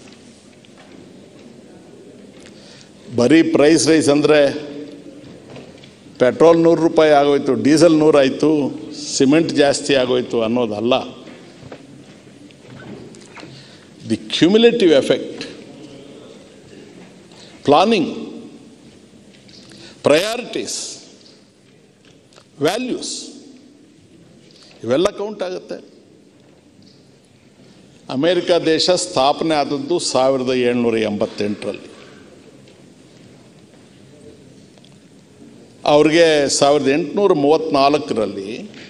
ಬರೀ ಪ್ರೈಸ್ ರೈಸ್ ಅಂದರೆ ಪೆಟ್ರೋಲ್ ನೂರು ರೂಪಾಯಿ ಆಗೋಯ್ತು ಡೀಸೆಲ್ ನೂರಾಯಿತು ಸಿಮೆಂಟ್ ಜಾಸ್ತಿ ಆಗೋಯ್ತು ಅನ್ನೋದಲ್ಲ the cumulative effect planning priorities values ಇವೆಲ್ಲ ಕೌಂಟ್ ಆಗುತ್ತೆ ಅಮೇರಿಕ ದೇಶ ಸ್ಥಾಪನೆ ಆದದ್ದು ಸಾವಿರದ ಏಳ್ನೂರ ಎಂಬತ್ತೆಂಟರಲ್ಲಿ ಅವ್ರಿಗೆ ಸಾವಿರದ ಎಂಟುನೂರ ಮೂವತ್ತ್ನಾಲ್ಕರಲ್ಲಿ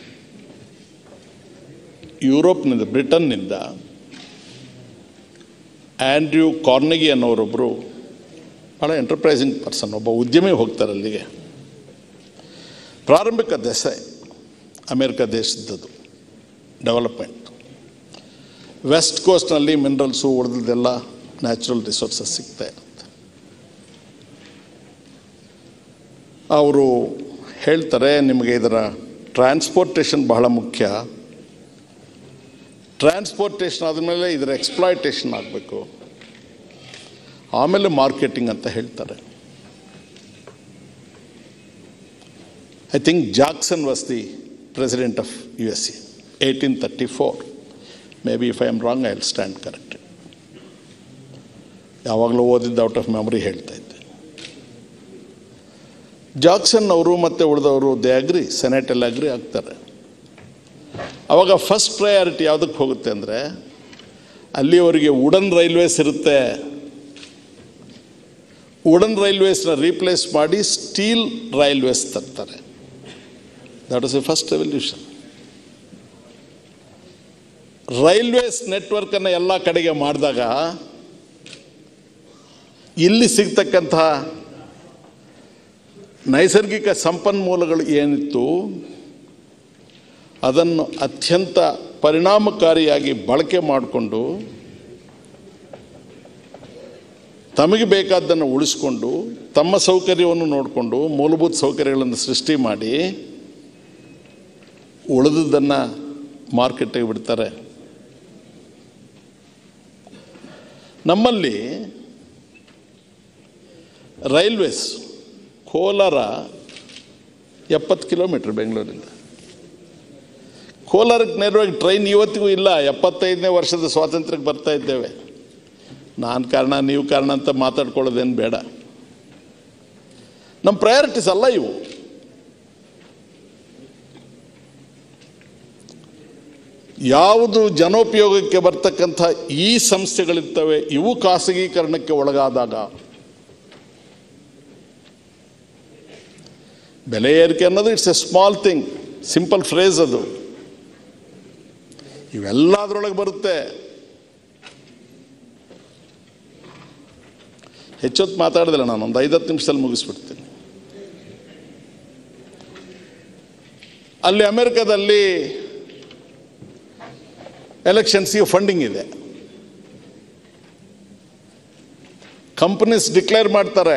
ಯುರೋಪ್ನಿಂದ ಬ್ರಿಟನ್ನಿಂದ ಆ್ಯಂಡ್ರ್ಯೂ ಕಾರ್ನೆಗಿ ಅನ್ನೋರೊಬ್ಬರು ಭಾಳ ಎಂಟರ್ಪ್ರೈಸಿಂಗ್ ಪರ್ಸನ್ ಒಬ್ಬ ಉದ್ಯಮಿ ಹೋಗ್ತಾರೆ ಅಲ್ಲಿಗೆ ಪ್ರಾರಂಭಿಕ ದೆಸೆ ಅಮೇರಿಕ ದೇಶದ್ದು ಡೆವಲಪ್ಮೆಂಟ್ ವೆಸ್ಟ್ ಕೋಸ್ಟ್ನಲ್ಲಿ ಮಿನರಲ್ಸು ಉಳಿದದೆಲ್ಲ ನ್ಯಾಚುರಲ್ ರಿಸೋರ್ಸಸ್ ಸಿಗ್ತಾ ಇರುತ್ತೆ ಅವರು ಹೇಳ್ತಾರೆ ನಿಮಗೆ ಇದರ ಟ್ರಾನ್ಸ್ಪೋರ್ಟೇಷನ್ ಬಹಳ ಮುಖ್ಯ ಟ್ರಾನ್ಸ್ಪೋರ್ಟೇಷನ್ ಆದಮೇಲೆ ಇದರ ಎಕ್ಸ್ಪ್ಲಾಯ್ಟೇಷನ್ ಆಗಬೇಕು ಆಮೇಲೆ ಮಾರ್ಕೆಟಿಂಗ್ ಅಂತ ಹೇಳ್ತಾರೆ I think Jackson was the president of U S A eighteen thirty four may be if I am wrong I will stand correct ಯಾವಾಗಲೂ ಓದಿದ್ದು ಔಟ್ ಆಫ್ ಮೆಮೊರಿ ಹೇಳ್ತಾ ಇದ್ದೆ ಜಾಕ್ಸನ್ ಅವರು ಮತ್ತು ಉಳಿದವರು ದೇ ಅಗ್ರಿ ಸೆನೆಟಲ್ಲಿ ಅಗ್ರಿ ಆಗ್ತಾರೆ ಅವಾಗ ಫಸ್ಟ್ ಪ್ರಯಾರಿಟಿ ಯಾವುದಕ್ಕೆ ಹೋಗುತ್ತೆ ಅಂದರೆ ಅಲ್ಲಿಯವರಿಗೆ ವುಡನ್ ರೈಲ್ವೇಸ್ ಇರುತ್ತೆ ವುಡನ್ ರೈಲ್ವೇಸ್ನ ರೀಪ್ಲೇಸ್ ಮಾಡಿ ಸ್ಟೀಲ್ ರೈಲ್ವೇಸ್ ತರ್ತಾರೆ that is a first revolution railways ನೆಟ್ವರ್ಕನ್ನು ಎಲ್ಲ ಕಡೆಗೆ ಮಾಡಿದಾಗ ಇಲ್ಲಿ ಸಿಗ್ತಕ್ಕಂತಹ ನೈಸರ್ಗಿಕ ಸಂಪನ್ಮೂಲಗಳು ಏನಿತ್ತು ಅದನ್ನು ಅತ್ಯಂತ ಪರಿಣಾಮಕಾರಿಯಾಗಿ ಬಳಕೆ ಮಾಡಿಕೊಂಡು ತಮಗೆ ಬೇಕಾದ್ದನ್ನು ಉಳಿಸ್ಕೊಂಡು ತಮ್ಮ ಸೌಕರ್ಯವನ್ನು ನೋಡಿಕೊಂಡು ಮೂಲಭೂತ ಸೌಕರ್ಯಗಳನ್ನು ಸೃಷ್ಟಿ ಮಾಡಿ ಉಳಿದದ್ದನ್ನು ಮಾರ್ಕೆಟಿಗೆ ಬಿಡ್ತಾರೆ ನಮ್ಮಲ್ಲಿ ರೈಲ್ವೇಸ್ ಕೋಲಾರ ಎಪ್ಪತ್ತು ಕಿಲೋಮೀಟ್ರ್ ಬೆಂಗಳೂರಿಂದ ಕೋಲಾರಕ್ಕೆ ನೇರವಾಗಿ ಟ್ರೈನ್ ಇವತ್ತಿಗೂ ಇಲ್ಲ ಎಪ್ಪತ್ತೈದನೇ ವರ್ಷದ ಸ್ವಾತಂತ್ರ್ಯಕ್ಕೆ ಬರ್ತಾ ಇದ್ದೇವೆ ನಾನು ಕಾರಣ ನೀವು ಕಾರಣ ಅಂತ ಮಾತಾಡ್ಕೊಳ್ಳೋದೇನು ಬೇಡ ನಮ್ಮ ಪ್ರಯಾರಿಟೀಸ್ ಅಲ್ಲ ಇವು ಯಾವುದು ಜನೋಪಯೋಗಕ್ಕೆ ಬರ್ತಕ್ಕಂಥ ಈ ಸಂಸ್ಥೆಗಳಿರ್ತವೆ ಇವು ಖಾಸಗೀಕರಣಕ್ಕೆ ಒಳಗಾದಾಗ ಬೆಲೆ ಏರಿಕೆ ಅನ್ನೋದು it's a small thing simple phrase ಅದು ಇವೆಲ್ಲ ಅದರೊಳಗೆ ಬರುತ್ತೆ ಹೆಚ್ಚೊತ್ತು ಮಾತಾಡಿದಿಲ್ಲ ನಾನು ಒಂದು ಐದತ್ತು ನಿಮಿಷದಲ್ಲಿ ಮುಗಿಸ್ಬಿಡ್ತೀನಿ ಅಲ್ಲಿ ಅಮೆರಿಕದಲ್ಲಿ ಎಲೆಕ್ಷನ್ಸ್ಗೆ ಫಂಡಿಂಗ್ ಇದೆ ಕಂಪನೀಸ್ ಡಿಕ್ಲೇರ್ ಮಾಡ್ತಾರೆ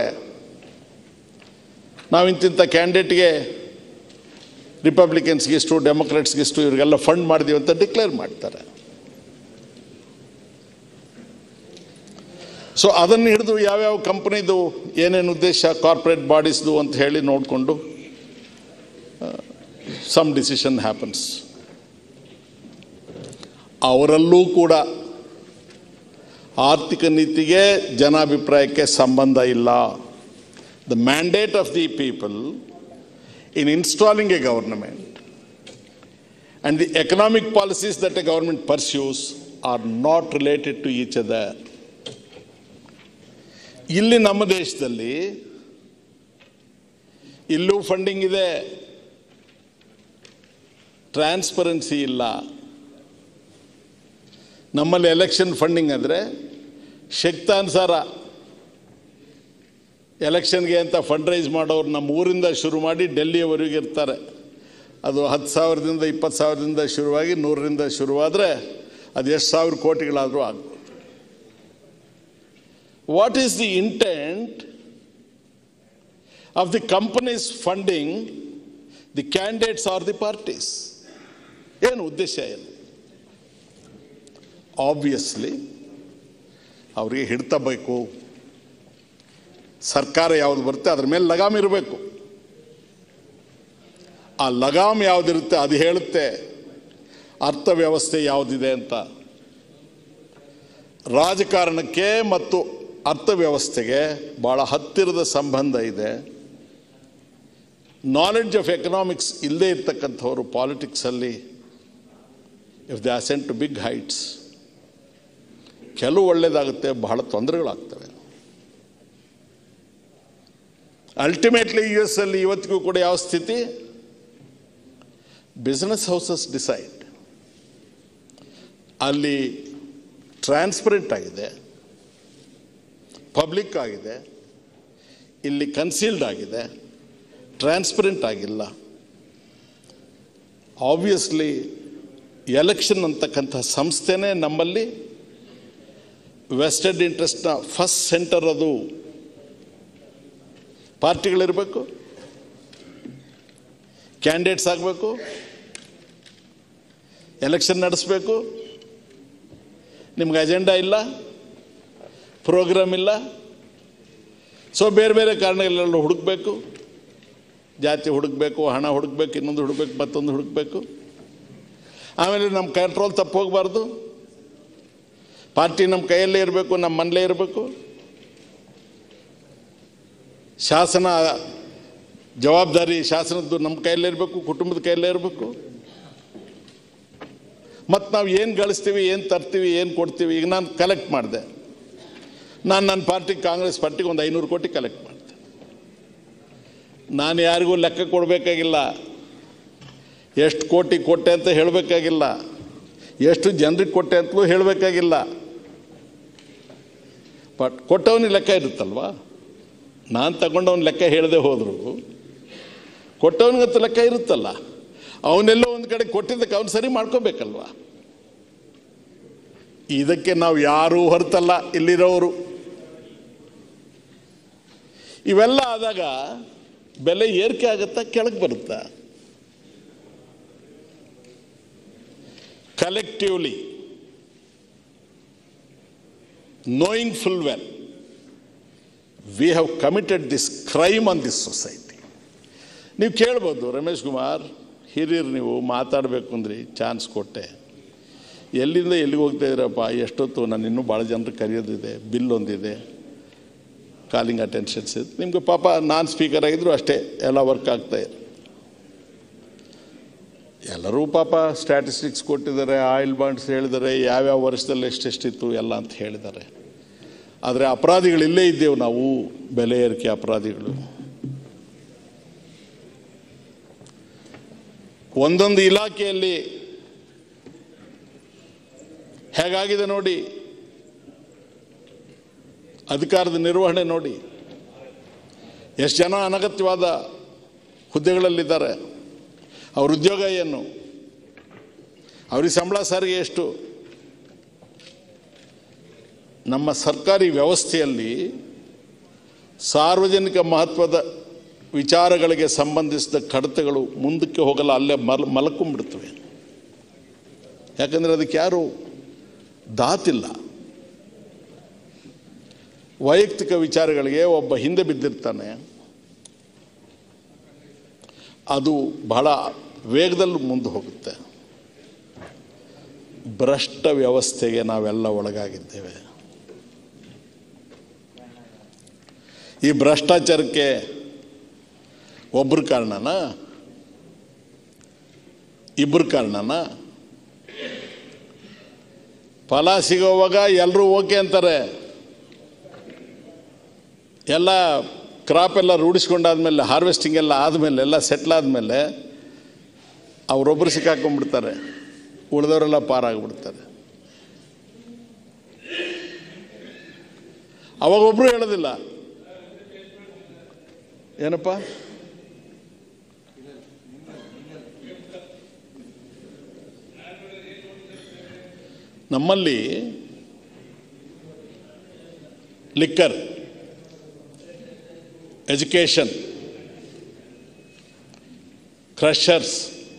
ನಾವು ಇಂತಿಂಥ ಕ್ಯಾಂಡಿಡೇಟ್ಗೆ ರಿಪಬ್ಲಿಕನ್ಸ್ಗೆ ಇಷ್ಟು ಡೆಮೊಕ್ರಾಟ್ಸ್ಗೆ ಇಷ್ಟು ಇವರಿಗೆಲ್ಲ ಫಂಡ್ ಮಾಡಿದೀವಿ ಅಂತ ಡಿಕ್ಲೇರ್ ಮಾಡ್ತಾರೆ ಸೊ ಅದನ್ನು ಹಿಡಿದು ಯಾವ್ಯಾವ ಕಂಪ್ನಿದು ಏನೇನು ಉದ್ದೇಶ ಕಾರ್ಪೊರೇಟ್ ಬಾಡೀಸ್ದು ಅಂತ ಹೇಳಿ ನೋಡಿಕೊಂಡು ಸಮ್ ಡಿಸಿಷನ್ ಹ್ಯಾಪನ್ಸ್ ಅವರಲ್ಲೂ ಕೂಡ ಆರ್ಥಿಕ ನೀತಿಗೆ ಜನಾಭಿಪ್ರಾಯಕ್ಕೆ ಸಂಬಂಧ ಇಲ್ಲ the mandate of the people in installing a government and the economic policies that a government pursues are not related to each other. ಇಲ್ಲಿ ನಮ್ಮ ದೇಶದಲ್ಲಿ ಇಲ್ಲೂ ಫಂಡಿಂಗ್ ಇದೆ ಟ್ರಾನ್ಸ್ಪರೆನ್ಸಿ ಇಲ್ಲ ನಮ್ಮಲ್ಲಿ ಎಲೆಕ್ಷನ್ ಫಂಡಿಂಗ್ ಅಂದರೆ ಶಕ್ತಾನುಸಾರ ಎಲೆಕ್ಷನ್ಗೆ ಅಂತ ಫಂಡ್ ರೈಸ್ ಮಾಡೋರು ನಮ್ಮ ಊರಿಂದ ಶುರು ಮಾಡಿ ಡೆಲ್ಲಿಯವರೆಗೆ ಇರ್ತಾರೆ ಅದು ಹತ್ತು ಸಾವಿರದಿಂದ ಇಪ್ಪತ್ತು ಸಾವಿರದಿಂದ ಶುರುವಾಗಿ ನೂರರಿಂದ ಶುರುವಾದರೆ ಅದು ಎಷ್ಟು ಸಾವಿರ ಕೋಟಿಗಳಾದರೂ ಆಗ್ಬೋದು what is the intent of the companies funding the candidates or the parties ಏನು ಉದ್ದೇಶ ಏನು ಆಬ್ವಿಯಸ್ಲಿ ಅವರಿಗೆ ಹಿಡ್ತಬೇಕು ಸರ್ಕಾರ ಯಾವುದು ಬರುತ್ತೆ ಅದ್ರ ಮೇಲೆ ಲಗಾಮ್ ಇರಬೇಕು ಆ ಲಗಾಮ್ ಯಾವುದಿರುತ್ತೆ ಅದು ಹೇಳುತ್ತೆ ಅರ್ಥವ್ಯವಸ್ಥೆ ಯಾವುದಿದೆ ಅಂತ ರಾಜಕಾರಣಕ್ಕೆ ಮತ್ತು ಅರ್ಥವ್ಯವಸ್ಥೆಗೆ ಭಾಳ ಹತ್ತಿರದ ಸಂಬಂಧ ಇದೆ ನಾಲೆಡ್ಜ್ ಆಫ್ ಎಕನಾಮಿಕ್ಸ್ ಇಲ್ಲದೇ ಇರ್ತಕ್ಕಂಥವ್ರು ಪಾಲಿಟಿಕ್ಸಲ್ಲಿ if they ascend to big heights ಕೆಲವು ಒಳ್ಳೆಯದಾಗುತ್ತೆ ಬಹಳ ತೊಂದರೆಗಳಾಗ್ತವೆ ಅಲ್ಟಿಮೇಟ್ಲಿ ಯು ಎಸ್ ಅಲ್ಲಿ ಇವತ್ತಿಗೂ ಕೂಡ ಯಾವ ಸ್ಥಿತಿ ಬಿಸ್ನೆಸ್ ಹೌಸಸ್ ಡಿಸೈಡ್ ಅಲ್ಲಿ ಟ್ರಾನ್ಸ್ಪರೆಂಟ್ ಆಗಿದೆ ಪಬ್ಲಿಕ್ ಆಗಿದೆ ಇಲ್ಲಿ ಕನ್ಸೀಲ್ಡ್ ಆಗಿದೆ ಟ್ರಾನ್ಸ್ಪರೆಂಟ್ ಆಗಿಲ್ಲ ಆಬ್ವಿಯಸ್ಲಿ ಎಲೆಕ್ಷನ್ ಅಂತಕ್ಕಂಥ ಸಂಸ್ಥೆನೇ ನಮ್ಮಲ್ಲಿ ವೆಸ್ಟೆಡ್ ಇಂಟ್ರೆಸ್ಟ್ನ ಫಸ್ಟ್ ಸೆಂಟರ್ ಅದು ಪಾರ್ಟಿಗಳಿರಬೇಕು ಕ್ಯಾಂಡಿಡೇಟ್ಸ್ ಆಗಬೇಕು ಎಲೆಕ್ಷನ್ ನಡೆಸಬೇಕು ನಿಮ್ಗೆ ಅಜೆಂಡಾ ಇಲ್ಲ ಪ್ರೋಗ್ರಾಮ್ ಇಲ್ಲ ಸೊ ಬೇರೆ ಬೇರೆ ಕಾರಣಗಳೆಲ್ಲ ಹುಡುಕಬೇಕು ಜಾತಿ ಹುಡುಕಬೇಕು ಹಣ ಹುಡುಕಬೇಕು ಇನ್ನೊಂದು ಹುಡುಕಬೇಕು ಮತ್ತೊಂದು ಹುಡುಕಬೇಕು ಆಮೇಲೆ ನಮ್ಮ ಕಂಟ್ರೋಲ್ ತಪ್ಪು ಹೋಗಬಾರ್ದು ಪಾರ್ಟಿ ನಮ್ಮ ಕೈಯಲ್ಲೇ ಇರಬೇಕು ನಮ್ಮ ಮನೇಲೇ ಇರಬೇಕು ಶಾಸನ ಜವಾಬ್ದಾರಿ ಶಾಸನದ್ದು ನಮ್ಮ ಕೈಯಲ್ಲೇ ಇರಬೇಕು ಕುಟುಂಬದ ಕೈಯಲ್ಲೇ ಇರಬೇಕು ಮತ್ತು ನಾವು ಏನು ಗಳಿಸ್ತೀವಿ ಏನು ತರ್ತೀವಿ ಏನು ಕೊಡ್ತೀವಿ ಈಗ ನಾನು ಕಲೆಕ್ಟ್ ಮಾಡಿದೆ ನಾನು ನನ್ನ ಪಾರ್ಟಿಗೆ ಕಾಂಗ್ರೆಸ್ ಪಾರ್ಟಿಗೆ ಒಂದು ಐನೂರು ಕೋಟಿ ಕಲೆಕ್ಟ್ ಮಾಡಿದೆ ನಾನು ಯಾರಿಗೂ ಲೆಕ್ಕ ಕೊಡಬೇಕಾಗಿಲ್ಲ ಎಷ್ಟು ಕೋಟಿ ಕೊಟ್ಟೆ ಅಂತ ಹೇಳಬೇಕಾಗಿಲ್ಲ ಎಷ್ಟು ಜನರಿಗೆ ಕೊಟ್ಟೆ ಅಂತಲೂ ಹೇಳಬೇಕಾಗಿಲ್ಲ ಬಟ್ ಕೊಟ್ಟವನಿಗೆ ಲೆಕ್ಕ ಇರುತ್ತಲ್ವಾ ನಾನು ತಗೊಂಡವನ ಲೆಕ್ಕ ಹೇಳದೆ ಹೋದರು ಕೊಟ್ಟವನಿಗಂತೂ ಲೆಕ್ಕ ಇರುತ್ತಲ್ಲ ಅವನೆಲ್ಲೋ ಒಂದು ಕಡೆ ಕೊಟ್ಟಿದ್ದಕ್ಕೆ ಅವನು ಸರಿ ಮಾಡ್ಕೋಬೇಕಲ್ವಾ ಇದಕ್ಕೆ ನಾವು ಯಾರೂ ಹೊರತಲ್ಲ ಇಲ್ಲಿರೋರು ಇವೆಲ್ಲ ಆದಾಗ ಬೆಲೆ ಏರಿಕೆ ಆಗುತ್ತಾ ಕೆಳಗೆ ಬರುತ್ತಾ collectively knowing full well we have committed this crime on this society ನೀವು ಕೇಳ್ಬೋದು ರಮೇಶ್ ಕುಮಾರ್ ಹಿರಿಯರು ನೀವು ಮಾತಾಡಬೇಕು ಅಂದ್ರಿ ಚಾನ್ಸ್ ಕೊಟ್ಟೆ ಎಲ್ಲಿಂದ ಎಲ್ಲಿಗೆ ಹೋಗ್ತಾ ಇದ್ದೀರಪ್ಪ ಎಷ್ಟೊತ್ತು ನಾನು ಇನ್ನೂ ಭಾಳ ಜನರು ಕರೆಯೋದಿದೆ ಬಿಲ್ ಒಂದಿದೆ ಕಾಲಿಂಗ್ ಅಟೆನ್ಷನ್ಸ್ ಇದೆ ನಿಮಗೆ ಪಾಪ ನಾನು ಸ್ಪೀಕರ್ ಆಗಿದ್ರು ಅಷ್ಟೇ ಎಲ್ಲ ವರ್ಕ್ ಆಗ್ತಾ ಇದೆ ಎಲ್ಲರೂ ಪಾಪ ಸ್ಟ್ಯಾಟಿಸ್ಟಿಕ್ಸ್ ಕೊಟ್ಟಿದ್ದಾರೆ ಆಯಿಲ್ ಬಾಂಡ್ಸ್ ಹೇಳಿದ್ದಾರೆ ಯಾವ್ಯಾವ ವರ್ಷದಲ್ಲಿ ಎಷ್ಟೆಷ್ಟಿತ್ತು ಎಲ್ಲ ಅಂತ ಹೇಳಿದ್ದಾರೆ ಆದರೆ ಅಪರಾಧಿಗಳು ಇಲ್ಲೇ ಇದ್ದೇವೆ ನಾವು ಬೆಲೆ ಏರಿಕೆ ಅಪರಾಧಿಗಳು ಒಂದೊಂದು ಇಲಾಖೆಯಲ್ಲಿ ಹೇಗಾಗಿದೆ ನೋಡಿ ಅಧಿಕಾರದ ನಿರ್ವಹಣೆ ನೋಡಿ ಎಷ್ಟು ಜನ ಅನಗತ್ಯವಾದ ಹುದ್ದೆಗಳಲ್ಲಿದ್ದಾರೆ ಅವ್ರ ಉದ್ಯೋಗ ಏನು ಅವ್ರಿಗೆ ಸಂಬಳ ಸಾರಿಗೆ ಎಷ್ಟು ನಮ್ಮ ಸರ್ಕಾರಿ ವ್ಯವಸ್ಥೆಯಲ್ಲಿ ಸಾರ್ವಜನಿಕ ಮಹತ್ವದ ವಿಚಾರಗಳಿಗೆ ಸಂಬಂಧಿಸಿದ ಕಡತಗಳು ಮುಂದಕ್ಕೆ ಹೋಗಲ್ಲ ಅಲ್ಲೇ ಮಲ್ ಮಲ್ಕೊಂಡ್ಬಿಡ್ತವೆ ಯಾಕಂದರೆ ಅದಕ್ಕೆ ಯಾರು ದಾತಿಲ್ಲ ವೈಯಕ್ತಿಕ ವಿಚಾರಗಳಿಗೆ ಒಬ್ಬ ಹಿಂದೆ ಬಿದ್ದಿರ್ತಾನೆ ಅದು ಬಹಳ ವೇಗದಲ್ಲಿ ಮುಂದೆ ಹೋಗುತ್ತೆ ಭ್ರಷ್ಟ ವ್ಯವಸ್ಥೆಗೆ ನಾವೆಲ್ಲ ಒಳಗಾಗಿದ್ದೇವೆ ಈ ಭ್ರಷ್ಟಾಚಾರಕ್ಕೆ ಒಬ್ಬರು ಕಾರಣನ ಇಬ್ಬರು ಕಾರಣನ ಫಲ ಸಿಗೋವಾಗ ಎಲ್ಲರೂ ಓಕೆ ಅಂತಾರೆ ಎಲ್ಲ ಕ್ರಾಪ್ ಎಲ್ಲ ರೂಢಿಸ್ಕೊಂಡಾದ್ಮೇಲೆ ಹಾರ್ವೆಸ್ಟಿಂಗ್ ಎಲ್ಲ ಆದಮೇಲೆ ಎಲ್ಲ ಸೆಟ್ಲ್ ಆದಮೇಲೆ ಅವರೊಬ್ಬರು ಸಿಕ್ಕಾಕೊಂಡ್ಬಿಡ್ತಾರೆ ಉಳಿದವರೆಲ್ಲ ಪಾರಾಗ್ಬಿಡ್ತಾರೆ ಅವಾಗ ಒಬ್ಬರು ಹೇಳೋದಿಲ್ಲ ಏನಪ್ಪ ನಮ್ಮಲ್ಲಿ liquor education crushers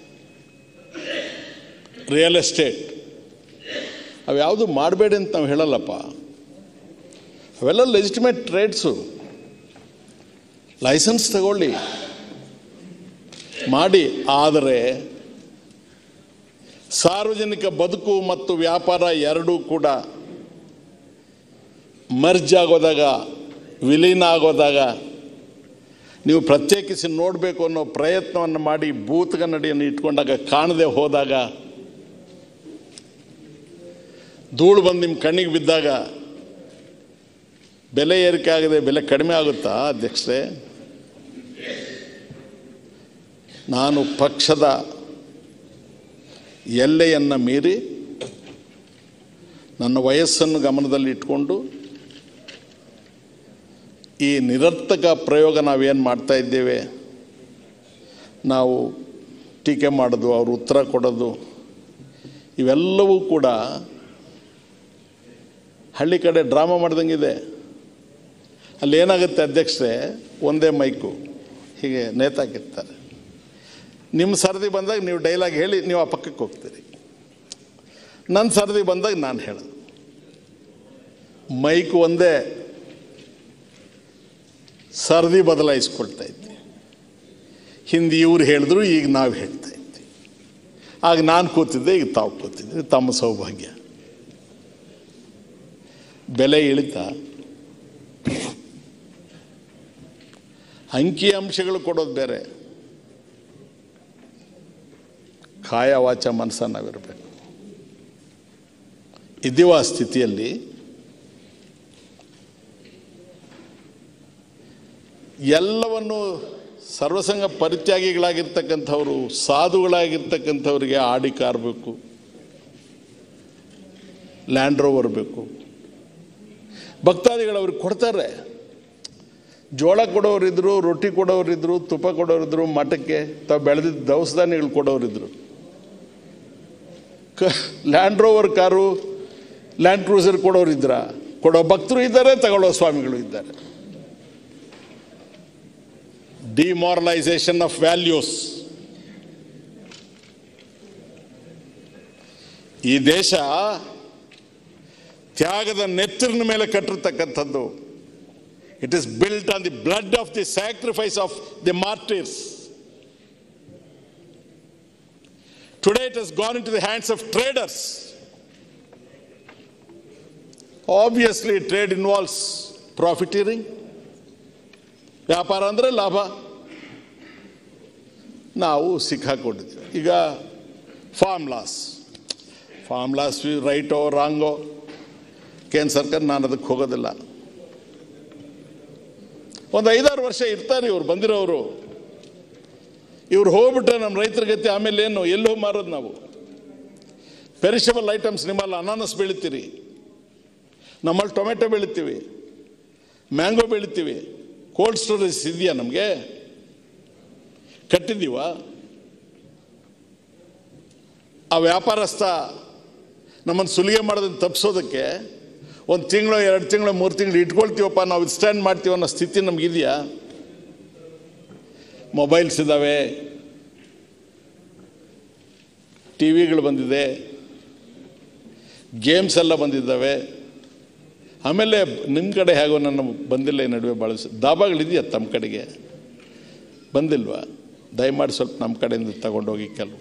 real estate ಅವ್ಯಾವುದು ಮಾಡಬೇಡಿ ಅಂತ ನಾವು ಹೇಳಲ್ಲಪ್ಪ ಅವೆಲ್ಲ ಲೆಜಿಟಿಮೇಟ್ ಟ್ರೇಡ್ಸು ಲೈಸೆನ್ಸ್ ತಗೊಳ್ಳಿ ಮಾಡಿ ಆದರೆ ಸಾರ್ವಜನಿಕ ಬದುಕು ಮತ್ತು ವ್ಯಾಪಾರ ಎರಡೂ ಕೂಡ ಮರ್ಜ್ ಆಗೋದಾಗ ವಿಲೀನ ಆಗೋದಾಗ ನೀವು ಪ್ರತ್ಯೇಕಿಸಿ ನೋಡಬೇಕು ಅನ್ನೋ ಪ್ರಯತ್ನವನ್ನು ಮಾಡಿ ಬೂತ್ಗನ್ನಡಿಯನ್ನು ಇಟ್ಕೊಂಡಾಗ ಕಾಣದೆ ಹೋದಾಗ ಧೂಳು ಬಂದು ನಿಮ್ಮ ಕಣ್ಣಿಗೆ ಬಿದ್ದಾಗ ಬೆಲೆ ಏರಿಕೆ ಆಗದೆ ಬೆಲೆ ಕಡಿಮೆ ಆಗುತ್ತಾ ಅಧ್ಯಕ್ಷರೇ ನಾನು ಪಕ್ಷದ ಎಲ್ಲೆಯನ್ನು ಮೀರಿ ನನ್ನ ವಯಸ್ಸನ್ನು ಗಮನದಲ್ಲಿ ಇಟ್ಕೊಂಡು ಈ ನಿರರ್ಥಕ ಪ್ರಯೋಗ ನಾವೇನು ಮಾಡ್ತಾ ಇದ್ದೇವೆ ನಾವು ಟೀಕೆ ಮಾಡೋದು ಅವರು ಉತ್ತರ ಕೊಡೋದು ಇವೆಲ್ಲವೂ ಕೂಡ ಹಳ್ಳಿ ಕಡೆ ಡ್ರಾಮಾ ಮಾಡ್ದಂಗಿದೆ ಅಲ್ಲಿ ಏನಾಗುತ್ತೆ ಅಧ್ಯಕ್ಷರೇ ಒಂದೇ ಮೈಕು ಹೀಗೆ ನೇತಾಕಿರ್ತಾರೆ ನಿಮ್ಮ ಸರದಿ ಬಂದಾಗ ನೀವು ಡೈಲಾಗ್ ಹೇಳಿ ನೀವು ಆ ಪಕ್ಕಕ್ಕೆ ಹೋಗ್ತೀರಿ ನನ್ನ ಸರದಿ ಬಂದಾಗ ನಾನು ಹೇಳೋದು ಮೈಕ್ ಒಂದೇ ಸರದಿ ಬದಲಾಯಿಸ್ಕೊಳ್ತಾ ಇದ್ದೆ ಹಿಂದೆ ಇವ್ರು ಹೇಳಿದ್ರು ಈಗ ನಾವು ಹೇಳ್ತಾ ಇದ್ವಿ ಆಗ ನಾನು ಕೂತಿದ್ದೆ ಈಗ ತಾವು ಕೂತಿದ್ದೆ ತಮ್ಮ ಸೌಭಾಗ್ಯ ಬೆಲೆ ಇಳಿತ ಅಂಕಿ ಅಂಶಗಳು ಕೊಡೋದು ಬೇರೆ ಕಾಯ ವಾಚ ಮನಸ್ಸ ನಾವಿರಬೇಕು ಇದ್ದೀವ ಆ ಸ್ಥಿತಿಯಲ್ಲಿ ಎಲ್ಲವನ್ನು ಸರ್ವಸಂಗ ಪರಿತ್ಯಾಗಿಗಳಾಗಿರ್ತಕ್ಕಂಥವ್ರು ಸಾಧುಗಳಾಗಿರ್ತಕ್ಕಂಥವ್ರಿಗೆ ಆಡಿ ಕಾರ್ ಬೇಕು ಲ್ಯಾಂಡ್ ರೋವರ್ ಬೇಕು ಭಕ್ತಾದಿಗಳು ಅವ್ರಿಗೆ ಕೊಡ್ತಾರೆ ಜೋಳ ಕೊಡೋರಿದ್ರು ರೊಟ್ಟಿ ಕೊಡೋರಿದ್ರು ತುಪ್ಪ ಕೊಡೋರಿದ್ರು ಮಠಕ್ಕೆ ತಾವು ಬೆಳೆದಿದ್ದ ದವಸ ಧಾನ್ಯಗಳು ಕೊಡೋರಿದ್ರು ಕ Land Rover car Land Cruiser ಕೊಡೋರಿದ್ರ ಕೊಡೋ ಭಕ್ತರು ಇದ್ದಾರೆ ತಗೊಳ್ಳೋ ಸ್ವಾಮಿಗಳು ಇದ್ದಾರೆ ಡಿಮಾರಲೈಸೇಷನ್ ಆಫ್ ವ್ಯಾಲ್ಯೂಸ್ ಈ ದೇಶ ತ್ಯಾಗದ ನೆತ್ತರಿನ ಮೇಲೆ ಕಟ್ಟಿರ್ತಕ್ಕಂಥದ್ದು it is built on the blood of the sacrifice of the martyrs today it has gone into the hands of traders obviously trade involves profiteering ವ್ಯಾಪಾರ ಅಂದರೆ ಲಾಭ ನಾವು ಸಿಕ್ಕಾಕೊಂಡಿದ್ವಿ ಈಗ ಫಾರ್ಮ್ ಲಾಸ್ ಫಾರ್ಮ್ ಲಾಸ್ ರೈಟೋ ರಾಂಗೋ ಕೇಂದ್ರ ಸರ್ಕಾರ ನಾನು ಅದಕ್ಕೆ ಹೋಗೋದಿಲ್ಲ ಒಂದು ಐದಾರು ವರ್ಷ ಇರ್ತಾರೆ ಇವ್ರು ಬಂದಿರೋರು ಇವ್ರು ಹೋಗ್ಬಿಟ್ರೆ ನಮ್ಮ ರೈತರ ಗತಿ ಆಮೇಲೆ ಏನು ಎಲ್ಲಿ ಹೋಗಿ ಮಾರೋದು ನಾವು ಪೆರಿಷಬಲ್ ಐಟಮ್ಸ್ ನಿಮ್ಮಲ್ಲಿ ಅನಾನಸ್ ಬೆಳಿತೀರಿ ನಮ್ಮಲ್ಲಿ ಟೊಮೆಟೊ ಬೆಳಿತೀವಿ ಮ್ಯಾಂಗೋ ಬೆಳಿತೀವಿ ಕೋಲ್ಡ್ ಸ್ಟೋರೇಜ್ ಇದೆಯಾ ನಮಗೆ ಕಟ್ಟಿದ್ದೀವ ಆ ವ್ಯಾಪಾರಸ್ಥ ನಮ್ಮನ್ನು ಸುಲಿಗೆ ಮಾಡೋದನ್ನು ತಪ್ಪಿಸೋದಕ್ಕೆ ಒಂದು ತಿಂಗಳು ಎರಡು ತಿಂಗಳು ಮೂರು ತಿಂಗಳು ಇಟ್ಕೊಳ್ತೀವಪ್ಪ ನಾವು ಸ್ಟ್ಯಾಂಡ್ ಮಾಡ್ತೀವಿ ಅನ್ನೋ ಸ್ಥಿತಿ ನಮಗಿದೆಯಾ ಮೊಬೈಲ್ಸ್ ಇದ್ದಾವೆ ಟಿ ವಿಗಳು ಬಂದಿದೆ ಗೇಮ್ಸ್ ಎಲ್ಲ ಬಂದಿದ್ದಾವೆ ಆಮೇಲೆ ನಿಮ್ಮ ಕಡೆ ಹೇಗೋ ನನ್ನ ಬಂದಿಲ್ಲ ಈ ನಡುವೆ ಭಾಳ ದಾಬಾಗಳಿದೆಯಾ ತಮ್ಮ ಕಡೆಗೆ ಬಂದಿಲ್ವಾ ದಯಮಾಡಿ ಸ್ವಲ್ಪ ನಮ್ಮ ಕಡೆಯಿಂದ ತಗೊಂಡೋಗಿ ಕೆಲವು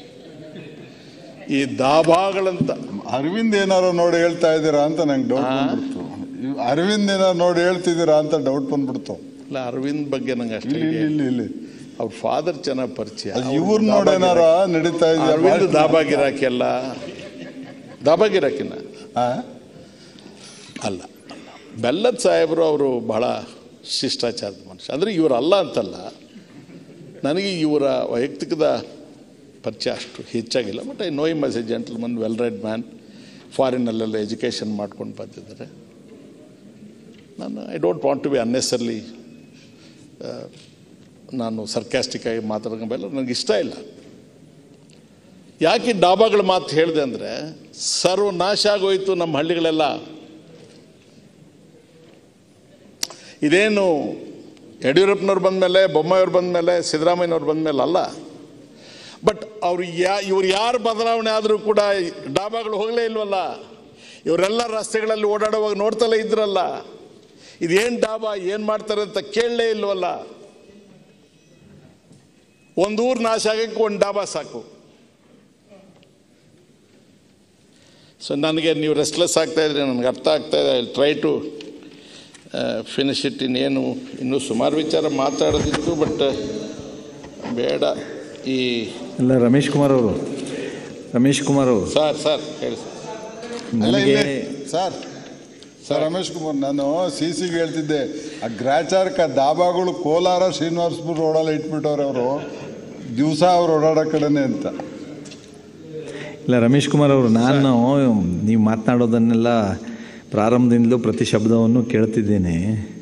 ಈ ದಾಬಾಗಳಂತ ಅರವಿಂದ್ ಏನಾರು ನೋಡಿ ಹೇಳ್ತಾ ಇದ್ದೀರಾ ಅಂತ ನಂಗೆ ಡೌಟ್ ಬಂದ್ಬಿಡ್ತು ಇವ್ ಅರವಿಂದ್ ಏನಾರು ನೋಡಿ ಹೇಳ್ತಿದ್ದೀರಾ ಅಂತ ಡೌಟ್ ಬಂದ್ಬಿಡ್ತು ಇಲ್ಲ ಅರವಿಂದ್ ಬಗ್ಗೆ ನಂಗೆ ಅಷ್ಟೇ ಇಲ್ಲಿ ಇಲ್ಲಿ ಇಲ್ಲಿ ಇಲ್ಲಿ ಅವ್ರ ಫಾದರ್ ಚೆನ್ನಾಗಿ ಪರಿಚಯ ಅದು ಅವ್ರು ಇವ್ರು ನೋಡಿ ಏನಾರ ನಡೀತಾ ಅರವಿಂದ್ ಇದೆಯಾ ದಾಬಾಗಿರಾಕಿ ಅಲ್ಲ ದಾಬಾಗಿರಾಕಿನ ಆ? ಅಲ್ಲ ಬೆಲ್ಲದ ಸಾಹೇಬರು ಅವರು ಬಹಳ ಶಿಷ್ಟಾಚಾರದ ಮನುಷ್ಯ ಅಂದರೆ ಇವರಲ್ಲ ಅಂತಲ್ಲ ನನಗೆ ಇವರ ವೈಯಕ್ತಿಕದ ಪರಿಚಯ ಅಷ್ಟು ಹೆಚ್ಚಾಗಿಲ್ಲ but I know him as a gentleman well read man ಫಾರಿನಲ್ಲೆಲ್ಲ ಎಜುಕೇಷನ್ ಮಾಡ್ಕೊಂಡು ಬಂದಿದ್ದಾರೆ ನಾನು I don't want to be unnecessarily ನಾನು ಸರ್ಕ್ಯಾಸ್ಟಿಕ್ ಆಗಿ ಮಾತಾಡ್ಕೊಂಬಲ್ಲ ನನಗೆ ಇಷ್ಟ ಇಲ್ಲ ಯಾಕೆ ಈ ಡಾಬಾಗಳ ಮಾತು ಹೇಳಿದೆ ಅಂದರೆ ಸರ್ವನಾಶ ಆಗೋಯ್ತು ನಮ್ಮ ಹಳ್ಳಿಗಳೆಲ್ಲ ಇದೇನು ಯಡಿಯೂರಪ್ಪನವ್ರು ಬಂದಮೇಲೆ ಬೊಮ್ಮಾಯಿಯವ್ರು ಬಂದಮೇಲೆ ಸಿದ್ದರಾಮಯ್ಯನವ್ರು ಬಂದಮೇಲೆ ಅಲ್ಲ ಬಟ್ ಅವ್ರು ಯಾ ಇವ್ರು ಯಾರು ಬದಲಾವಣೆ ಆದರೂ ಕೂಡ ಡಾಬಾಗಳು ಹೋಗಲೇ ಇಲ್ವಲ್ಲ ಇವರೆಲ್ಲ ರಸ್ತೆಗಳಲ್ಲಿ ಓಡಾಡುವಾಗ ನೋಡ್ತಲೇ ಇದ್ರಲ್ಲ ಇದೇನು ಡಾಬಾ ಏನು ಮಾಡ್ತಾರೆ ಅಂತ ಕೇಳಲೇ ಇಲ್ವಲ್ಲ ಒಂದು ಊರು ನಾಶ ಆಗಕ್ಕೆ ಒಂದು ಡಾಬಾ ಸಾಕು ಸೊ ನನಗೆ ನೀವು ರೆಸ್ಟ್ಲೆಸ್ ಆಗ್ತಾ ಇದ್ರಿ ನನಗೆ ಅರ್ಥ ಆಗ್ತಾ ಇದೆ I try to finish it ಇನ್ನೇನು ಇನ್ನೂ ಸುಮಾರು ವಿಚಾರ ಮಾತಾಡೋದಿತ್ತು ಬಟ್ ಬೇಡ ಈ ಇಲ್ಲ ರಮೇಶ್ ಕುಮಾರ್ ಅವರು ರಮೇಶ್ ಕುಮಾರ್ ಅವರು ಸರ್ ಸರ್ ಹೇಳಿ ಸರ್ ಅಲ್ಲ ನನಗೆ ಇಲ್ಲಿ ಸರ್ ಸರ್ ರಮೇಶ್ ಕುಮಾರ್ ನಾನು ಸಿ ಸಿಗೆ ಹೇಳ್ತಿದ್ದೆ ಆ ಗ್ರಾಚಾರಕ ದಾಬಾಗಳು ಕೋಲಾರ ಶ್ರೀನಿವಾಸಪುರ ರೋಡಲ್ಲಿ ಇಟ್ಬಿಟ್ಟವ್ರೆ ಅವರು ದಿವಸ ಅವ್ರು ಓಡಾಡೋ ಕಡೆನೆ ಅಂತ ಇಲ್ಲ ರಮೇಶ್ ಕುಮಾರ್ ಅವರು ನಾನು ನೀವು ಮಾತನಾಡೋದನ್ನೆಲ್ಲ ಪ್ರಾರಂಭದಿಂದಲೂ ಪ್ರತಿ ಶಬ್ದವನ್ನು ಕೇಳ್ತಿದ್ದೇನೆ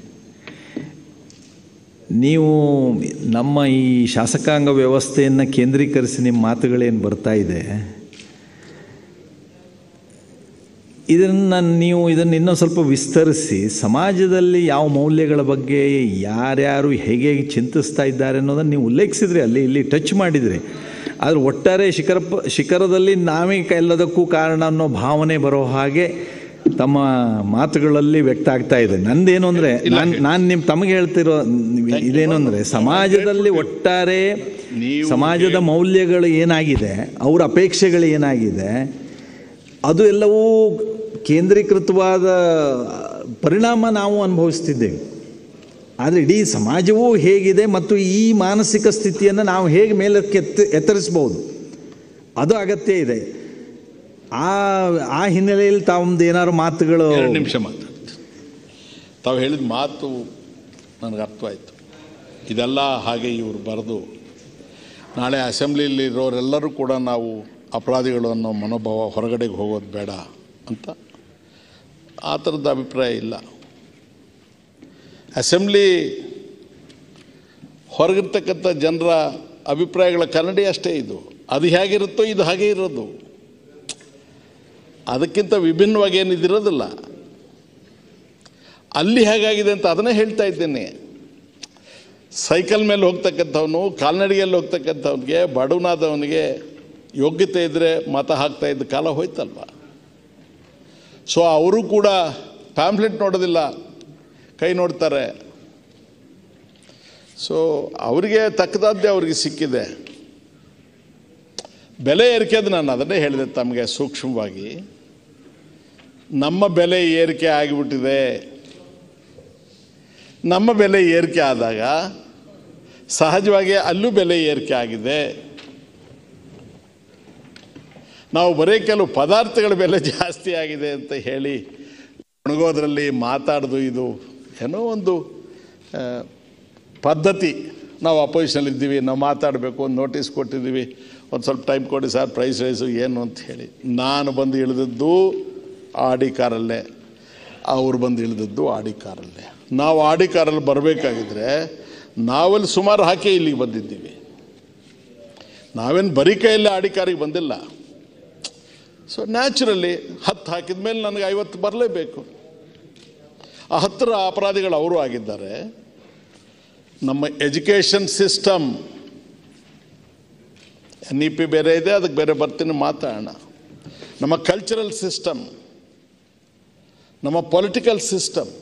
ನೀವು ನಮ್ಮ ಈ ಶಾಸಕಾಂಗ ವ್ಯವಸ್ಥೆಯನ್ನು ಕೇಂದ್ರೀಕರಿಸಿ ನಿಮ್ಮ ಮಾತುಗಳೇನು ಬರ್ತಾ ಇದೆ ಇದನ್ನು ನೀವು ಇದನ್ನು ಇನ್ನೂ ಸ್ವಲ್ಪ ವಿಸ್ತರಿಸಿ ಸಮಾಜದಲ್ಲಿ ಯಾವ ಮೌಲ್ಯಗಳ ಬಗ್ಗೆ ಯಾರ್ಯಾರು ಹೇಗೆ ಹೇಗೆ ಚಿಂತಿಸ್ತಾ ಇದ್ದಾರೆ ಅನ್ನೋದನ್ನು ನೀವು ಉಲ್ಲೇಖಿಸಿದ್ರಿ ಅಲ್ಲಿ ಇಲ್ಲಿ ಟಚ್ ಮಾಡಿದ್ರಿ ಆದರೆ ಒಟ್ಟಾರೆ ಶಿಖರ ಪ- ಶಿಖರದಲ್ಲಿ ನಾವೇ ಕ- ಎಲ್ಲದಕ್ಕೂ ಕಾರಣ ಅನ್ನೋ ಭಾವನೆ ಬರೋ ಹಾಗೆ ತಮ್ಮ ಮಾತುಗಳಲ್ಲಿ ವ್ಯಕ್ತ ಆಗ್ತಾ ಇದೆ ನಂದೇನು ಅಂದರೆ ನಾನು ನಾನು ನಿಮ್ಮ ತಮಗೆ ಹೇಳ್ತಿರೋ ಇದೇನು ಅಂದರೆ ಸಮಾಜದಲ್ಲಿ ಒಟ್ಟಾರೆ ನೀವು ಸಮಾಜದ ಮೌಲ್ಯಗಳು ಏನಾಗಿದೆ ಅವ್ರ ಅಪೇಕ್ಷೆಗಳು ಏನಾಗಿದೆ ಅದು ಎಲ್ಲವೂ ಕೇಂದ್ರೀಕೃತವಾದ ಪರಿಣಾಮ ನಾವು ಅನುಭವಿಸ್ತಿದ್ದೇವೆ ಆದರೆ ಇಡೀ ಸಮಾಜವೂ ಹೇಗಿದೆ ಮತ್ತು ಈ ಮಾನಸಿಕ ಸ್ಥಿತಿಯನ್ನು ನಾವು ಹೇಗೆ ಮೇಲಕ್ಕೆ ಎತ್ತ ಎತ್ತರಿಸ್ಬೋದು ಅದು ಅಗತ್ಯ ಇದೆ ಆ ಆ ಹಿನ್ನೆಲೆಯಲ್ಲಿ ತಾವೊಂದು ಏನಾದ್ರು ಮಾತುಗಳು ಎರಡು ನಿಮಿಷ ಮಾತಾಡ್ತೀನಿ ತಾವು ಹೇಳಿದ ಮಾತು ನನಗೆ ಅರ್ಥವಾಯಿತು ಇದೆಲ್ಲ ಹಾಗೆ ಇವರು ಬರೆದು ನಾಳೆ ಅಸೆಂಬ್ಲಿಯಲ್ಲಿ ಇರೋರೆಲ್ಲರೂ ಕೂಡ ನಾವು ಅಪರಾಧಿಗಳು ಅನ್ನೋ ಮನೋಭಾವ ಹೊರಗಡೆಗೆ ಹೋಗೋದು ಬೇಡ ಅಂತ ಆ ಥರದ ಅಭಿಪ್ರಾಯ ಇಲ್ಲ ಅಸೆಂಬ್ಲಿ ಹೊರಗಿರ್ತಕ್ಕಂಥ ಜನರ ಅಭಿಪ್ರಾಯಗಳ ಕನ್ನಡಿ ಅಷ್ಟೇ ಇದು ಅದು ಹೇಗಿರುತ್ತೋ ಇದು ಹಾಗೆ ಇರೋದು ಅದಕ್ಕಿಂತ ವಿಭಿನ್ನವಾಗಿ ಏನಿದಿರೋದಿಲ್ಲ ಅಲ್ಲಿ ಹೇಗಾಗಿದೆ ಅಂತ ಅದನ್ನೇ ಹೇಳ್ತಾ ಇದ್ದೇನೆ ಸೈಕಲ್ ಮೇಲೆ ಹೋಗ್ತಕ್ಕಂಥವನು ಕಾಲ್ನಡಿಗೆಯಲ್ಲಿ ಹೋಗ್ತಕ್ಕಂಥವ್ನಿಗೆ ಬಡವನಾದವನಿಗೆ ಯೋಗ್ಯತೆ ಇದ್ದರೆ ಮತ ಹಾಕ್ತಾ ಇದ್ದ ಕಾಲ ಹೋಯ್ತಲ್ವ ಸೊ ಅವರು ಕೂಡ ಪ್ಯಾಂಫ್ಲೆಟ್ ನೋಡೋದಿಲ್ಲ ಕೈ ನೋಡ್ತಾರೆ ಸೊ ಅವರಿಗೆ ತಕ್ಕದಾದ್ದೇ ಅವ್ರಿಗೆ ಸಿಕ್ಕಿದೆ ಬೆಲೆ ಏರಿಕೆ ಅದು ನಾನು ಅದನ್ನೇ ಹೇಳಿದೆ ತಮಗೆ ಸೂಕ್ಷ್ಮವಾಗಿ ನಮ್ಮ ಬೆಲೆ ಏರಿಕೆ ಆಗಿಬಿಟ್ಟಿದೆ ನಮ್ಮ ಬೆಲೆ ಏರಿಕೆ ಆದಾಗ ಸಹಜವಾಗಿ ಅಲ್ಲೂ ಬೆಲೆ ಏರಿಕೆ ಆಗಿದೆ ನಾವು ಬರೀ ಕೆಲವು ಪದಾರ್ಥಗಳ ಬೆಲೆ ಜಾಸ್ತಿ ಆಗಿದೆ ಅಂತ ಹೇಳಿ ಒಣಗೋದ್ರಲ್ಲಿ ಮಾತಾಡೋದು ಇದು ಏನೋ ಒಂದು ಆ, ಪದ್ಧತಿ ನಾವು ಅಪೋಸಿಷನಲ್ಲಿ ಇದ್ದೀವಿ ನಾವು ಮಾತಾಡಬೇಕು ಒಂದು ನೋಟಿಸ್ ಕೊಟ್ಟಿದ್ದೀವಿ ಒಂದು ಸ್ವಲ್ಪ ಟೈಮ್ ಕೊಡಿ ಸರ್ ಪ್ರೈಸ್ ರೈಸು ಏನು ಅಂತ ಹೇಳಿ ನಾನು ಬಂದು ಇಳಿದದ್ದು ಆಡಿ ಕಾರಲ್ಲೇ ಅವ್ರು ಬಂದು ಇಳಿದದ್ದು ಆಡಿ ಕಾರಲ್ಲೇ ನಾವು ಆಡಿ ಕಾರಲ್ಲಿ ಬರಬೇಕಾಗಿದ್ರೆ ನಾವಲ್ಲಿ ಸುಮಾರು ಹಾಕಿ ಇಲ್ಲಿಗೆ ಬಂದಿದ್ದೀವಿ ನಾವೇನು ಬರೀ ಕೈಯಲ್ಲಿ ಆಡಿ ಕಾರಿಗೆ ಬಂದಿಲ್ಲ ಸೊ ನ್ಯಾಚುರಲಿ ಹತ್ತು ಹಾಕಿದ ಮೇಲೆ ನನಗೆ ಐವತ್ತು ಬರಲೇಬೇಕು ಆ ಹತ್ತರ ಅಪರಾಧಿಗಳು ಅವರು ಆಗಿದ್ದಾರೆ ನಮ್ಮ education system N E P ಬೇರೆ ಇದೆ ಅದಕ್ಕೆ ಬೇರೆ ಬರ್ತೀನಿ ಮಾತಾಡೋಣ ನಮ್ಮ ಕಲ್ಚರಲ್ ಸಿಸ್ಟಮ್ ನಮ್ಮ ಪೊಲಿಟಿಕಲ್ ಸಿಸ್ಟಮ್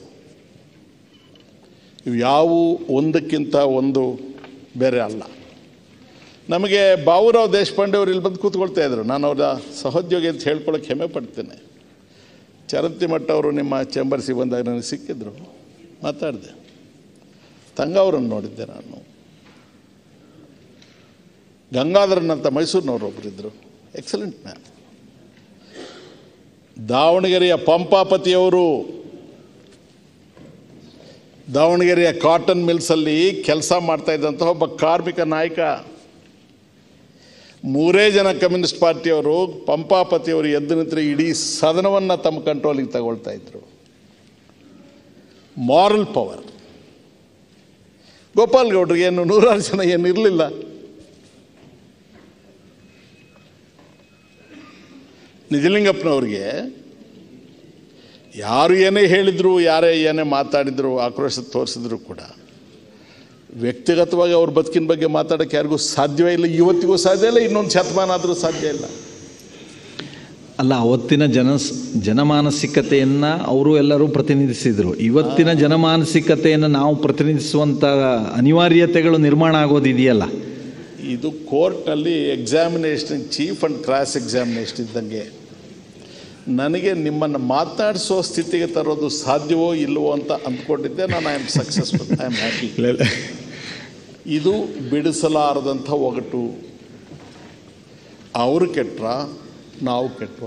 ಇವು ಯಾವು ಒಂದಕ್ಕಿಂತ ಒಂದು ಬೇರೆ ಅಲ್ಲ ನಮಗೆ ಬಾಬುರಾವ್ ದೇಶಪಾಂಡೆ ಅವರು ಇಲ್ಲಿ ಬಂದು ಕೂತ್ಕೊಳ್ತಾ ಇದ್ರು ನಾನು ಅವರ ಸಹೋದ್ಯೋಗಿ ಅಂತ ಹೇಳ್ಕೊಳ್ಳೋಕೆ ಹೆಮ್ಮೆ ಪಡ್ತೇನೆ ಚರಂತಿ ಮಠ ಅವರು ನಿಮ್ಮ ಚೇಂಬರ್ಸಿಗೆ ಬಂದಾಗ ನನಗೆ ಸಿಕ್ಕಿದ್ರು ಮಾತಾಡಿದೆ ತಂಗ ಅವರನ್ನು ನೋಡಿದ್ದೆ ನಾನು ಗಂಗಾಧರನ್ ಅಂತ ಮೈಸೂರಿನವರು ಒಬ್ಬರಿದ್ದರು ಎಕ್ಸಲೆಂಟ್ ಮ್ಯಾನ್ ದಾವಣಗೆರೆಯ ಪಂಪಾಪತಿಯವರು ದಾವಣಗೆರೆಯ ಕಾಟನ್ ಮಿಲ್ಸಲ್ಲಿ ಕೆಲಸ ಮಾಡ್ತಾ ಇದ್ದಂಥ ಒಬ್ಬ ಕಾರ್ಮಿಕ ನಾಯಕ ಮೂರೇ ಜನ ಕಮ್ಯುನಿಸ್ಟ್ ಪಾರ್ಟಿಯವರು ಪಂಪಾಪತಿಯವರು ಎದ್ದು ನಿಂತರೆ ಇಡೀ ಸದನವನ್ನು ತಮ್ಮ ಕಂಟ್ರೋಲಿಗೆ ತಗೊಳ್ತಾ ಇದ್ರು ಮಾರಲ್ ಪವರ್ ಗೋಪಾಲ್ ಗೌಡ್ರಿಗೆ ಏನು ನೂರಾರು ಜನ ಏನು ಇರಲಿಲ್ಲ ನಿಜಲಿಂಗಪ್ಪನವ್ರಿಗೆ ಯಾರು ಏನೇ ಹೇಳಿದ್ರು ಯಾರೇ ಏನೇ ಮಾತಾಡಿದ್ರು ಆಕ್ರೋಶ ತೋರಿಸಿದ್ರು ಕೂಡ ವ್ಯಕ್ತಿಗತವಾಗಿ ಅವ್ರ ಬದುಕಿನ ಬಗ್ಗೆ ಮಾತಾಡೋಕ್ಕೆ ಯಾರಿಗೂ ಸಾಧ್ಯವೇ ಇಲ್ಲ ಇವತ್ತಿಗೂ ಸಾಧ್ಯ ಇಲ್ಲ ಇನ್ನೊಂದು ಶತಮಾನ ಆದರೂ ಸಾಧ್ಯ ಇಲ್ಲ ಅಲ್ಲ ಅವತ್ತಿನ ಜನ ಜನಮಾನಸಿಕತೆಯನ್ನು ಅವರು ಎಲ್ಲರೂ ಪ್ರತಿನಿಧಿಸಿದರು ಇವತ್ತಿನ ಜನಮಾನಸಿಕತೆಯನ್ನು ನಾವು ಪ್ರತಿನಿಧಿಸುವಂಥ ಅನಿವಾರ್ಯತೆಗಳು ನಿರ್ಮಾಣ ಆಗೋದಿದೆಯಲ್ಲ ಇದು ಕೋರ್ಟ್ನಲ್ಲಿ examination chief and cross examination ಇದ್ದಂಗೆ ನನಗೆ ನಿಮ್ಮನ್ನು ಮಾತಾಡಿಸೋ ಸ್ಥಿತಿಗೆ ತರೋದು ಸಾಧ್ಯವೋ ಇಲ್ಲವೋ ಅಂತ ಅಂದ್ಕೊಂಡಿದ್ದೆ ನಾನು I am successful I am happy ಇದು ಬಿಡಿಸಲಾರದಂಥ ಒಗಟು ಅವರು ಕೆಟ್ರ ನಾವು ಕೆಟ್ವ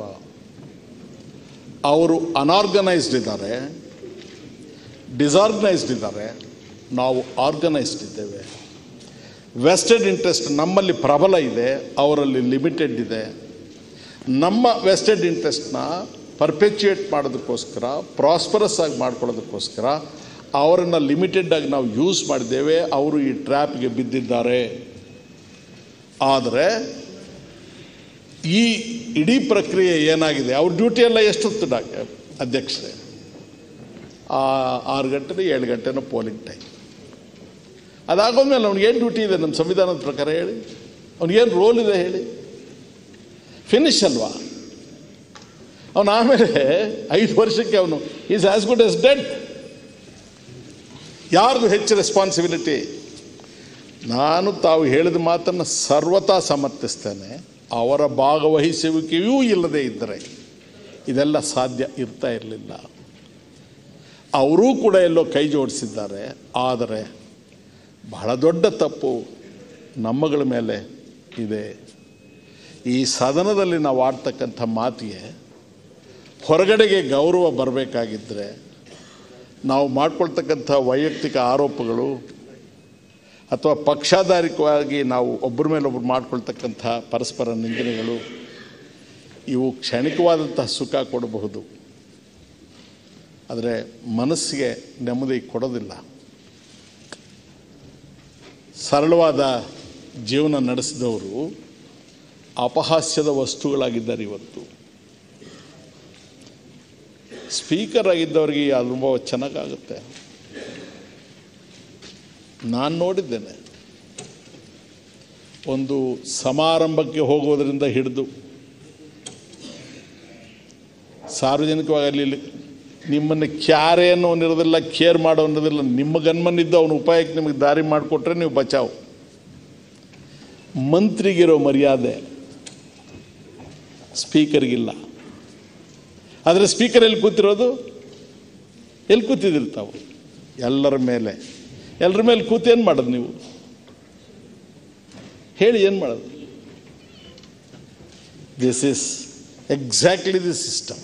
ಅವರು ಅನಾರ್ಗನೈಸ್ಡ್ ಇದ್ದಾರೆ ಡಿಸಾರ್ಗನೈಸ್ಡ್ ಇದ್ದಾರೆ ನಾವು ಆರ್ಗನೈಸ್ಡ್ ಇದ್ದೇವೆ ವೆಸ್ಟೆಡ್ ಇಂಟ್ರೆಸ್ಟ್ ನಮ್ಮಲ್ಲಿ ಪ್ರಬಲ ಇದೆ ಅವರಲ್ಲಿ ಲಿಮಿಟೆಡ್ ಇದೆ ನಮ್ಮ ವೆಸ್ಟೆಡ್ ಇಂಟ್ರೆಸ್ಟ್ನ ಪರ್ಪೆಚುಯೇಟ್ ಮಾಡೋದಕ್ಕೋಸ್ಕರ ಪ್ರಾಸ್ಪರಸ್ ಆಗಿ ಮಾಡ್ಕೊಳ್ಳೋದಕ್ಕೋಸ್ಕರ ಅವರನ್ನು ಲಿಮಿಟೆಡ್ ಆಗಿ ನಾವು ಯೂಸ್ ಮಾಡಿದ್ದೇವೆ ಅವರು ಈ ಟ್ರ್ಯಾಪ್ಗೆ ಬಿದ್ದಿದ್ದಾರೆ ಆದರೆ ಈ ಇಡೀ ಪ್ರಕ್ರಿಯೆ ಏನಾಗಿದೆ ಅವ್ರ ಡ್ಯೂಟಿ ಎಲ್ಲ ಎಷ್ಟೊತ್ತು ಡಾಕ್ ಅಧ್ಯಕ್ಷರೇ ಆ ಆರು ಗಂಟೆನೋ ಏಳು ಗಂಟೆನೋ ಪೋಲಿಂಗ್ ಟೈಮ್ ಅದಾಗೋದ್ಮೇಲೆ ಅವ್ನಿಗೇನು ಡ್ಯೂಟಿ ಇದೆ ನಮ್ಮ ಸಂವಿಧಾನದ ಪ್ರಕಾರ ಹೇಳಿ ಅವ್ನಿಗೇನು ರೋಲ್ ಇದೆ ಹೇಳಿ ಫಿನಿಶ್ ಅಲ್ವಾ ಅವನು ಆಮೇಲೆ ಐದು ವರ್ಷಕ್ಕೆ ಅವನು is as good as dead ಯಾರ್ದು ಹೆಚ್ಚು ರೆಸ್ಪಾನ್ಸಿಬಿಲಿಟಿ ನಾನು ತಾವು ಹೇಳಿದ ಮಾತನ್ನು ಸರ್ವತಾ ಸಮರ್ಥಿಸ್ತೇನೆ ಅವರ ಭಾಗವಹಿಸುವಿಕೆಯೂ ಇಲ್ಲದೆ ಇದ್ದರೆ ಇದೆಲ್ಲ ಸಾಧ್ಯ ಇರ್ತಾ ಇರಲಿಲ್ಲ ಅವರೂ ಕೂಡ ಎಲ್ಲೋ ಕೈ ಜೋಡಿಸಿದ್ದಾರೆ ಆದರೆ ಬಹಳ ದೊಡ್ಡ ತಪ್ಪು ನಮ್ಮಗಳ ಮೇಲೆ ಇದೆ ಈ ಸದನದಲ್ಲಿ ನಾವು ಆಡ್ತಕ್ಕಂಥ ಮಾತಿಗೆ ಹೊರಗಡೆಗೆ ಗೌರವ ಬರಬೇಕಾಗಿದ್ದರೆ ನಾವು ಮಾಡ್ಕೊಳ್ತಕ್ಕಂಥ ವೈಯಕ್ತಿಕ ಆರೋಪಗಳು ಅಥವಾ ಪಕ್ಷಾಧಾರಿಕವಾಗಿ ನಾವು ಒಬ್ಬರ ಮೇಲೆ ಒಬ್ಬರು ಮಾಡ್ಕೊಳ್ತಕ್ಕಂಥ ಪರಸ್ಪರ ನಿಂದನೆಗಳು ಇವು ಕ್ಷಣಿಕವಾದಂತಹ ಸುಖ ಕೊಡಬಹುದು ಆದರೆ ಮನಸ್ಸಿಗೆ ನೆಮ್ಮದಿ ಕೊಡೋದಿಲ್ಲ ಸರಳವಾದ ಜೀವನ ನಡೆಸಿದವರು ಅಪಹಾಸ್ಯದ ವಸ್ತುಗಳಾಗಿದ್ದಾರೆ ಇವತ್ತು ಸ್ಪೀಕರ್ ಆಗಿದ್ದವರಿಗೆ ಈ ಅನುಭವ ಚೆನ್ನಾಗಾಗುತ್ತೆ ನಾನು ನೋಡಿದ್ದೇನೆ ಒಂದು ಸಮಾರಂಭಕ್ಕೆ ಹೋಗೋದರಿಂದ ಹಿಡಿದು ಸಾರ್ವಜನಿಕವಾಗಿ ಅಲ್ಲಿ ನಿಮ್ಮನ್ನು ಕ್ಯಾರೆ ಅನ್ನೋ ಅನ್ನೋದಿಲ್ಲ ಕೇರ್ ಮಾಡೋ ಅನ್ನೋದಿಲ್ಲ ನಿಮ್ಮ ಗನ್ಮನಿದ್ದು ಅವನ ಉಪಾಯಕ್ಕೆ ನಿಮಗೆ ದಾರಿ ಮಾಡಿಕೊಟ್ರೆ ನೀವು ಬಚಾವು ಮಂತ್ರಿಗಿರೋ ಮರ್ಯಾದೆ ಸ್ಪೀಕರ್ಗಿಲ್ಲ ಆದರೆ ಸ್ಪೀಕರ್ ಎಲ್ಲಿ ಕೂತಿರೋದು ಎಲ್ಲಿ ಕೂತಿದ್ದೀರಿ ತಾವು ಎಲ್ಲರ ಮೇಲೆ ಎಲ್ಲರ ಮೇಲೆ ಕೂತು ಏನು ಮಾಡೋದು ನೀವು ಹೇಳಿ ಏನು ಮಾಡೋದು this is exactly the system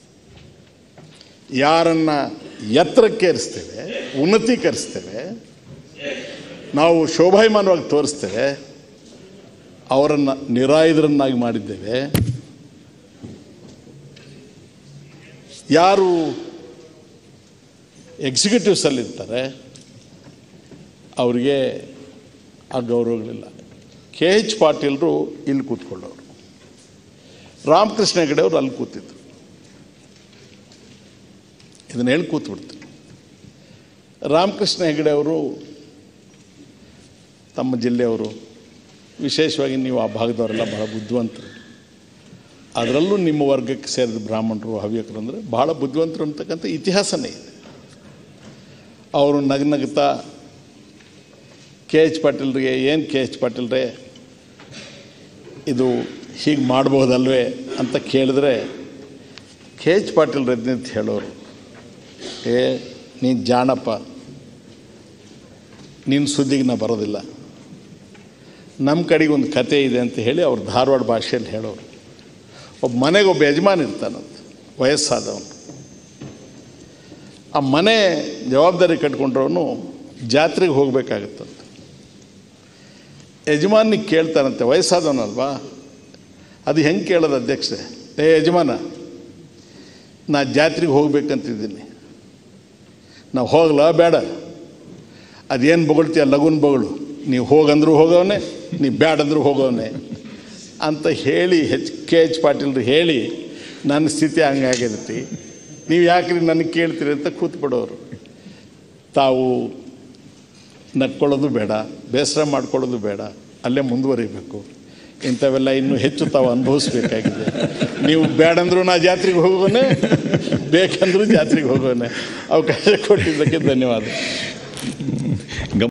ಯಾರನ್ನ ಎತ್ತರಕ್ಕೇರಿಸ್ತೇವೆ ಉನ್ನತೀಕರಿಸ್ತೇವೆ ನಾವು ಶೋಭಾಯಮಾನವಾಗಿ ತೋರಿಸ್ತೇವೆ ಅವರನ್ನು ನಿರಾಯುಧರನ್ನಾಗಿ ಮಾಡಿದ್ದೇವೆ ಯಾರು ಎಕ್ಸಿಕ್ಯೂಟಿವ್ಸಲ್ಲಿರ್ತಾರೆ ಅವರಿಗೆ ಆ ಗೌರವಗಳಿಲ್ಲ ಕೆ ಎಚ್ ಪಾಟೀಲರು ಇಲ್ಲಿ ಕೂತ್ಕೊಳ್ಳೋರು ರಾಮಕೃಷ್ಣ ಹೆಗಡೆ ಅವರು ಅಲ್ಲಿ ಕೂತಿದ್ರು ಇದನ್ನು ಹೇಳಿ ಕೂತ್ಬಿಡ್ತೀನಿ ರಾಮಕೃಷ್ಣ ಹೆಗಡೆ ಅವರು ತಮ್ಮ ಜಿಲ್ಲೆಯವರು ವಿಶೇಷವಾಗಿ ನೀವು ಆ ಭಾಗದವರೆಲ್ಲ ಬಹಳ ಬುದ್ಧಿವಂತರು ಅದರಲ್ಲೂ ನಿಮ್ಮ ವರ್ಗಕ್ಕೆ ಸೇರಿದ ಬ್ರಾಹ್ಮಣರು ಹವ್ಯಕರು ಅಂದರೆ ಬಹಳ ಬುದ್ಧಿವಂತರು ಅಂತಕ್ಕಂಥ ಇತಿಹಾಸನೇ ಇದೆ ಅವರು ನಗ್ನಗ್ತಾ ಕೆ ಎಚ್ ಪಾಟೀಲ್ರಿಗೆ ಏನು ಕೆ ಎಚ್ ಪಾಟೀಲ್ರೇ ಇದು ಹೀಗೆ ಮಾಡ್ಬೋದಲ್ವೇ ಅಂತ ಕೇಳಿದ್ರೆ ಕೆ ಎಚ್ ಪಾಟೀಲ್ ಅಂತ ಹೇಳೋರು ಏ ನೀನು ಜಾಣಪ್ಪ ನಿನ್ನ ಸುದ್ದಿಗೆ ನಾ ಬರೋದಿಲ್ಲ ನಮ್ಮ ಕಡೆಗೆ ಒಂದು ಕತೆ ಇದೆ ಅಂತ ಹೇಳಿ ಅವ್ರು ಧಾರವಾಡ ಭಾಷೆಯಲ್ಲಿ ಹೇಳೋರು ಒಬ್ಬ ಮನೆಗೆ ಒಬ್ಬ ಯಜಮಾನ ಇರ್ತಾನಂತ ವಯಸ್ಸಾದವನು ಆ ಮನೆ ಜವಾಬ್ದಾರಿ ಕಟ್ಕೊಂಡ್ರವನು ಜಾತ್ರೆಗೆ ಹೋಗ್ಬೇಕಾಗತ್ತಂತ ಯಜಮಾನಿಗೆ ಕೇಳ್ತಾನಂತೆ ವಯಸ್ಸಾದವನಲ್ವಾ ಅದು ಹೆಂಗೆ ಕೇಳೋದು ಅಧ್ಯಕ್ಷೆ ಏ ಯಜಮಾನ ನಾ ಜಾತ್ರೆಗೆ ಹೋಗ್ಬೇಕಂತಿದ್ದೀನಿ ನಾವು ಹೋಗಲ್ಲ ಬೇಡ ಅದೇನು ಬೊಗಳ್ತೀಯ ಲಗುನ್ ಬೊಗಳು ನೀವು ಹೋಗಂದ್ರೂ ಹೋಗೋವನೆ ನೀವು ಬ್ಯಾಡಂದ್ರೂ ಹೋಗೋವನೆ ಅಂತ ಹೇಳಿ ಹೆಚ್ ಕೆ ಎಚ್ ಪಾಟೀಲ್ರು ಹೇಳಿ ನನ್ನ ಸ್ಥಿತಿ ಹಂಗಾಗಿರುತ್ತೆ ನೀವು ಯಾಕ್ರಿ ನನಗೆ ಕೇಳ್ತೀರಿ ಅಂತ ಕೂತ್ಬಿಡೋರು ತಾವು ನಕ್ಕೊಳ್ಳೋದು ಬೇಡ ಬೇಸರ ಮಾಡ್ಕೊಳ್ಳೋದು ಬೇಡ ಅಲ್ಲೇ ಮುಂದುವರಿಬೇಕು ಇಂಥವೆಲ್ಲ ಇನ್ನೂ ಹೆಚ್ಚು ತಾವು ಅನುಭವಿಸ್ಬೇಕಾಗಿದೆ ನೀವು ಬೇಡಂದ್ರೂ ನಾ ಜಾತ್ರೆಗೆ ಹೋಗೋನೆ ಬೇಕಂದ್ರೂ ಜಾತ್ರೆಗೆ ಹೋಗೋನೆ ಅವಕಾಶ ಕೊಟ್ಟಿದ್ದಕ್ಕೆ ಧನ್ಯವಾದ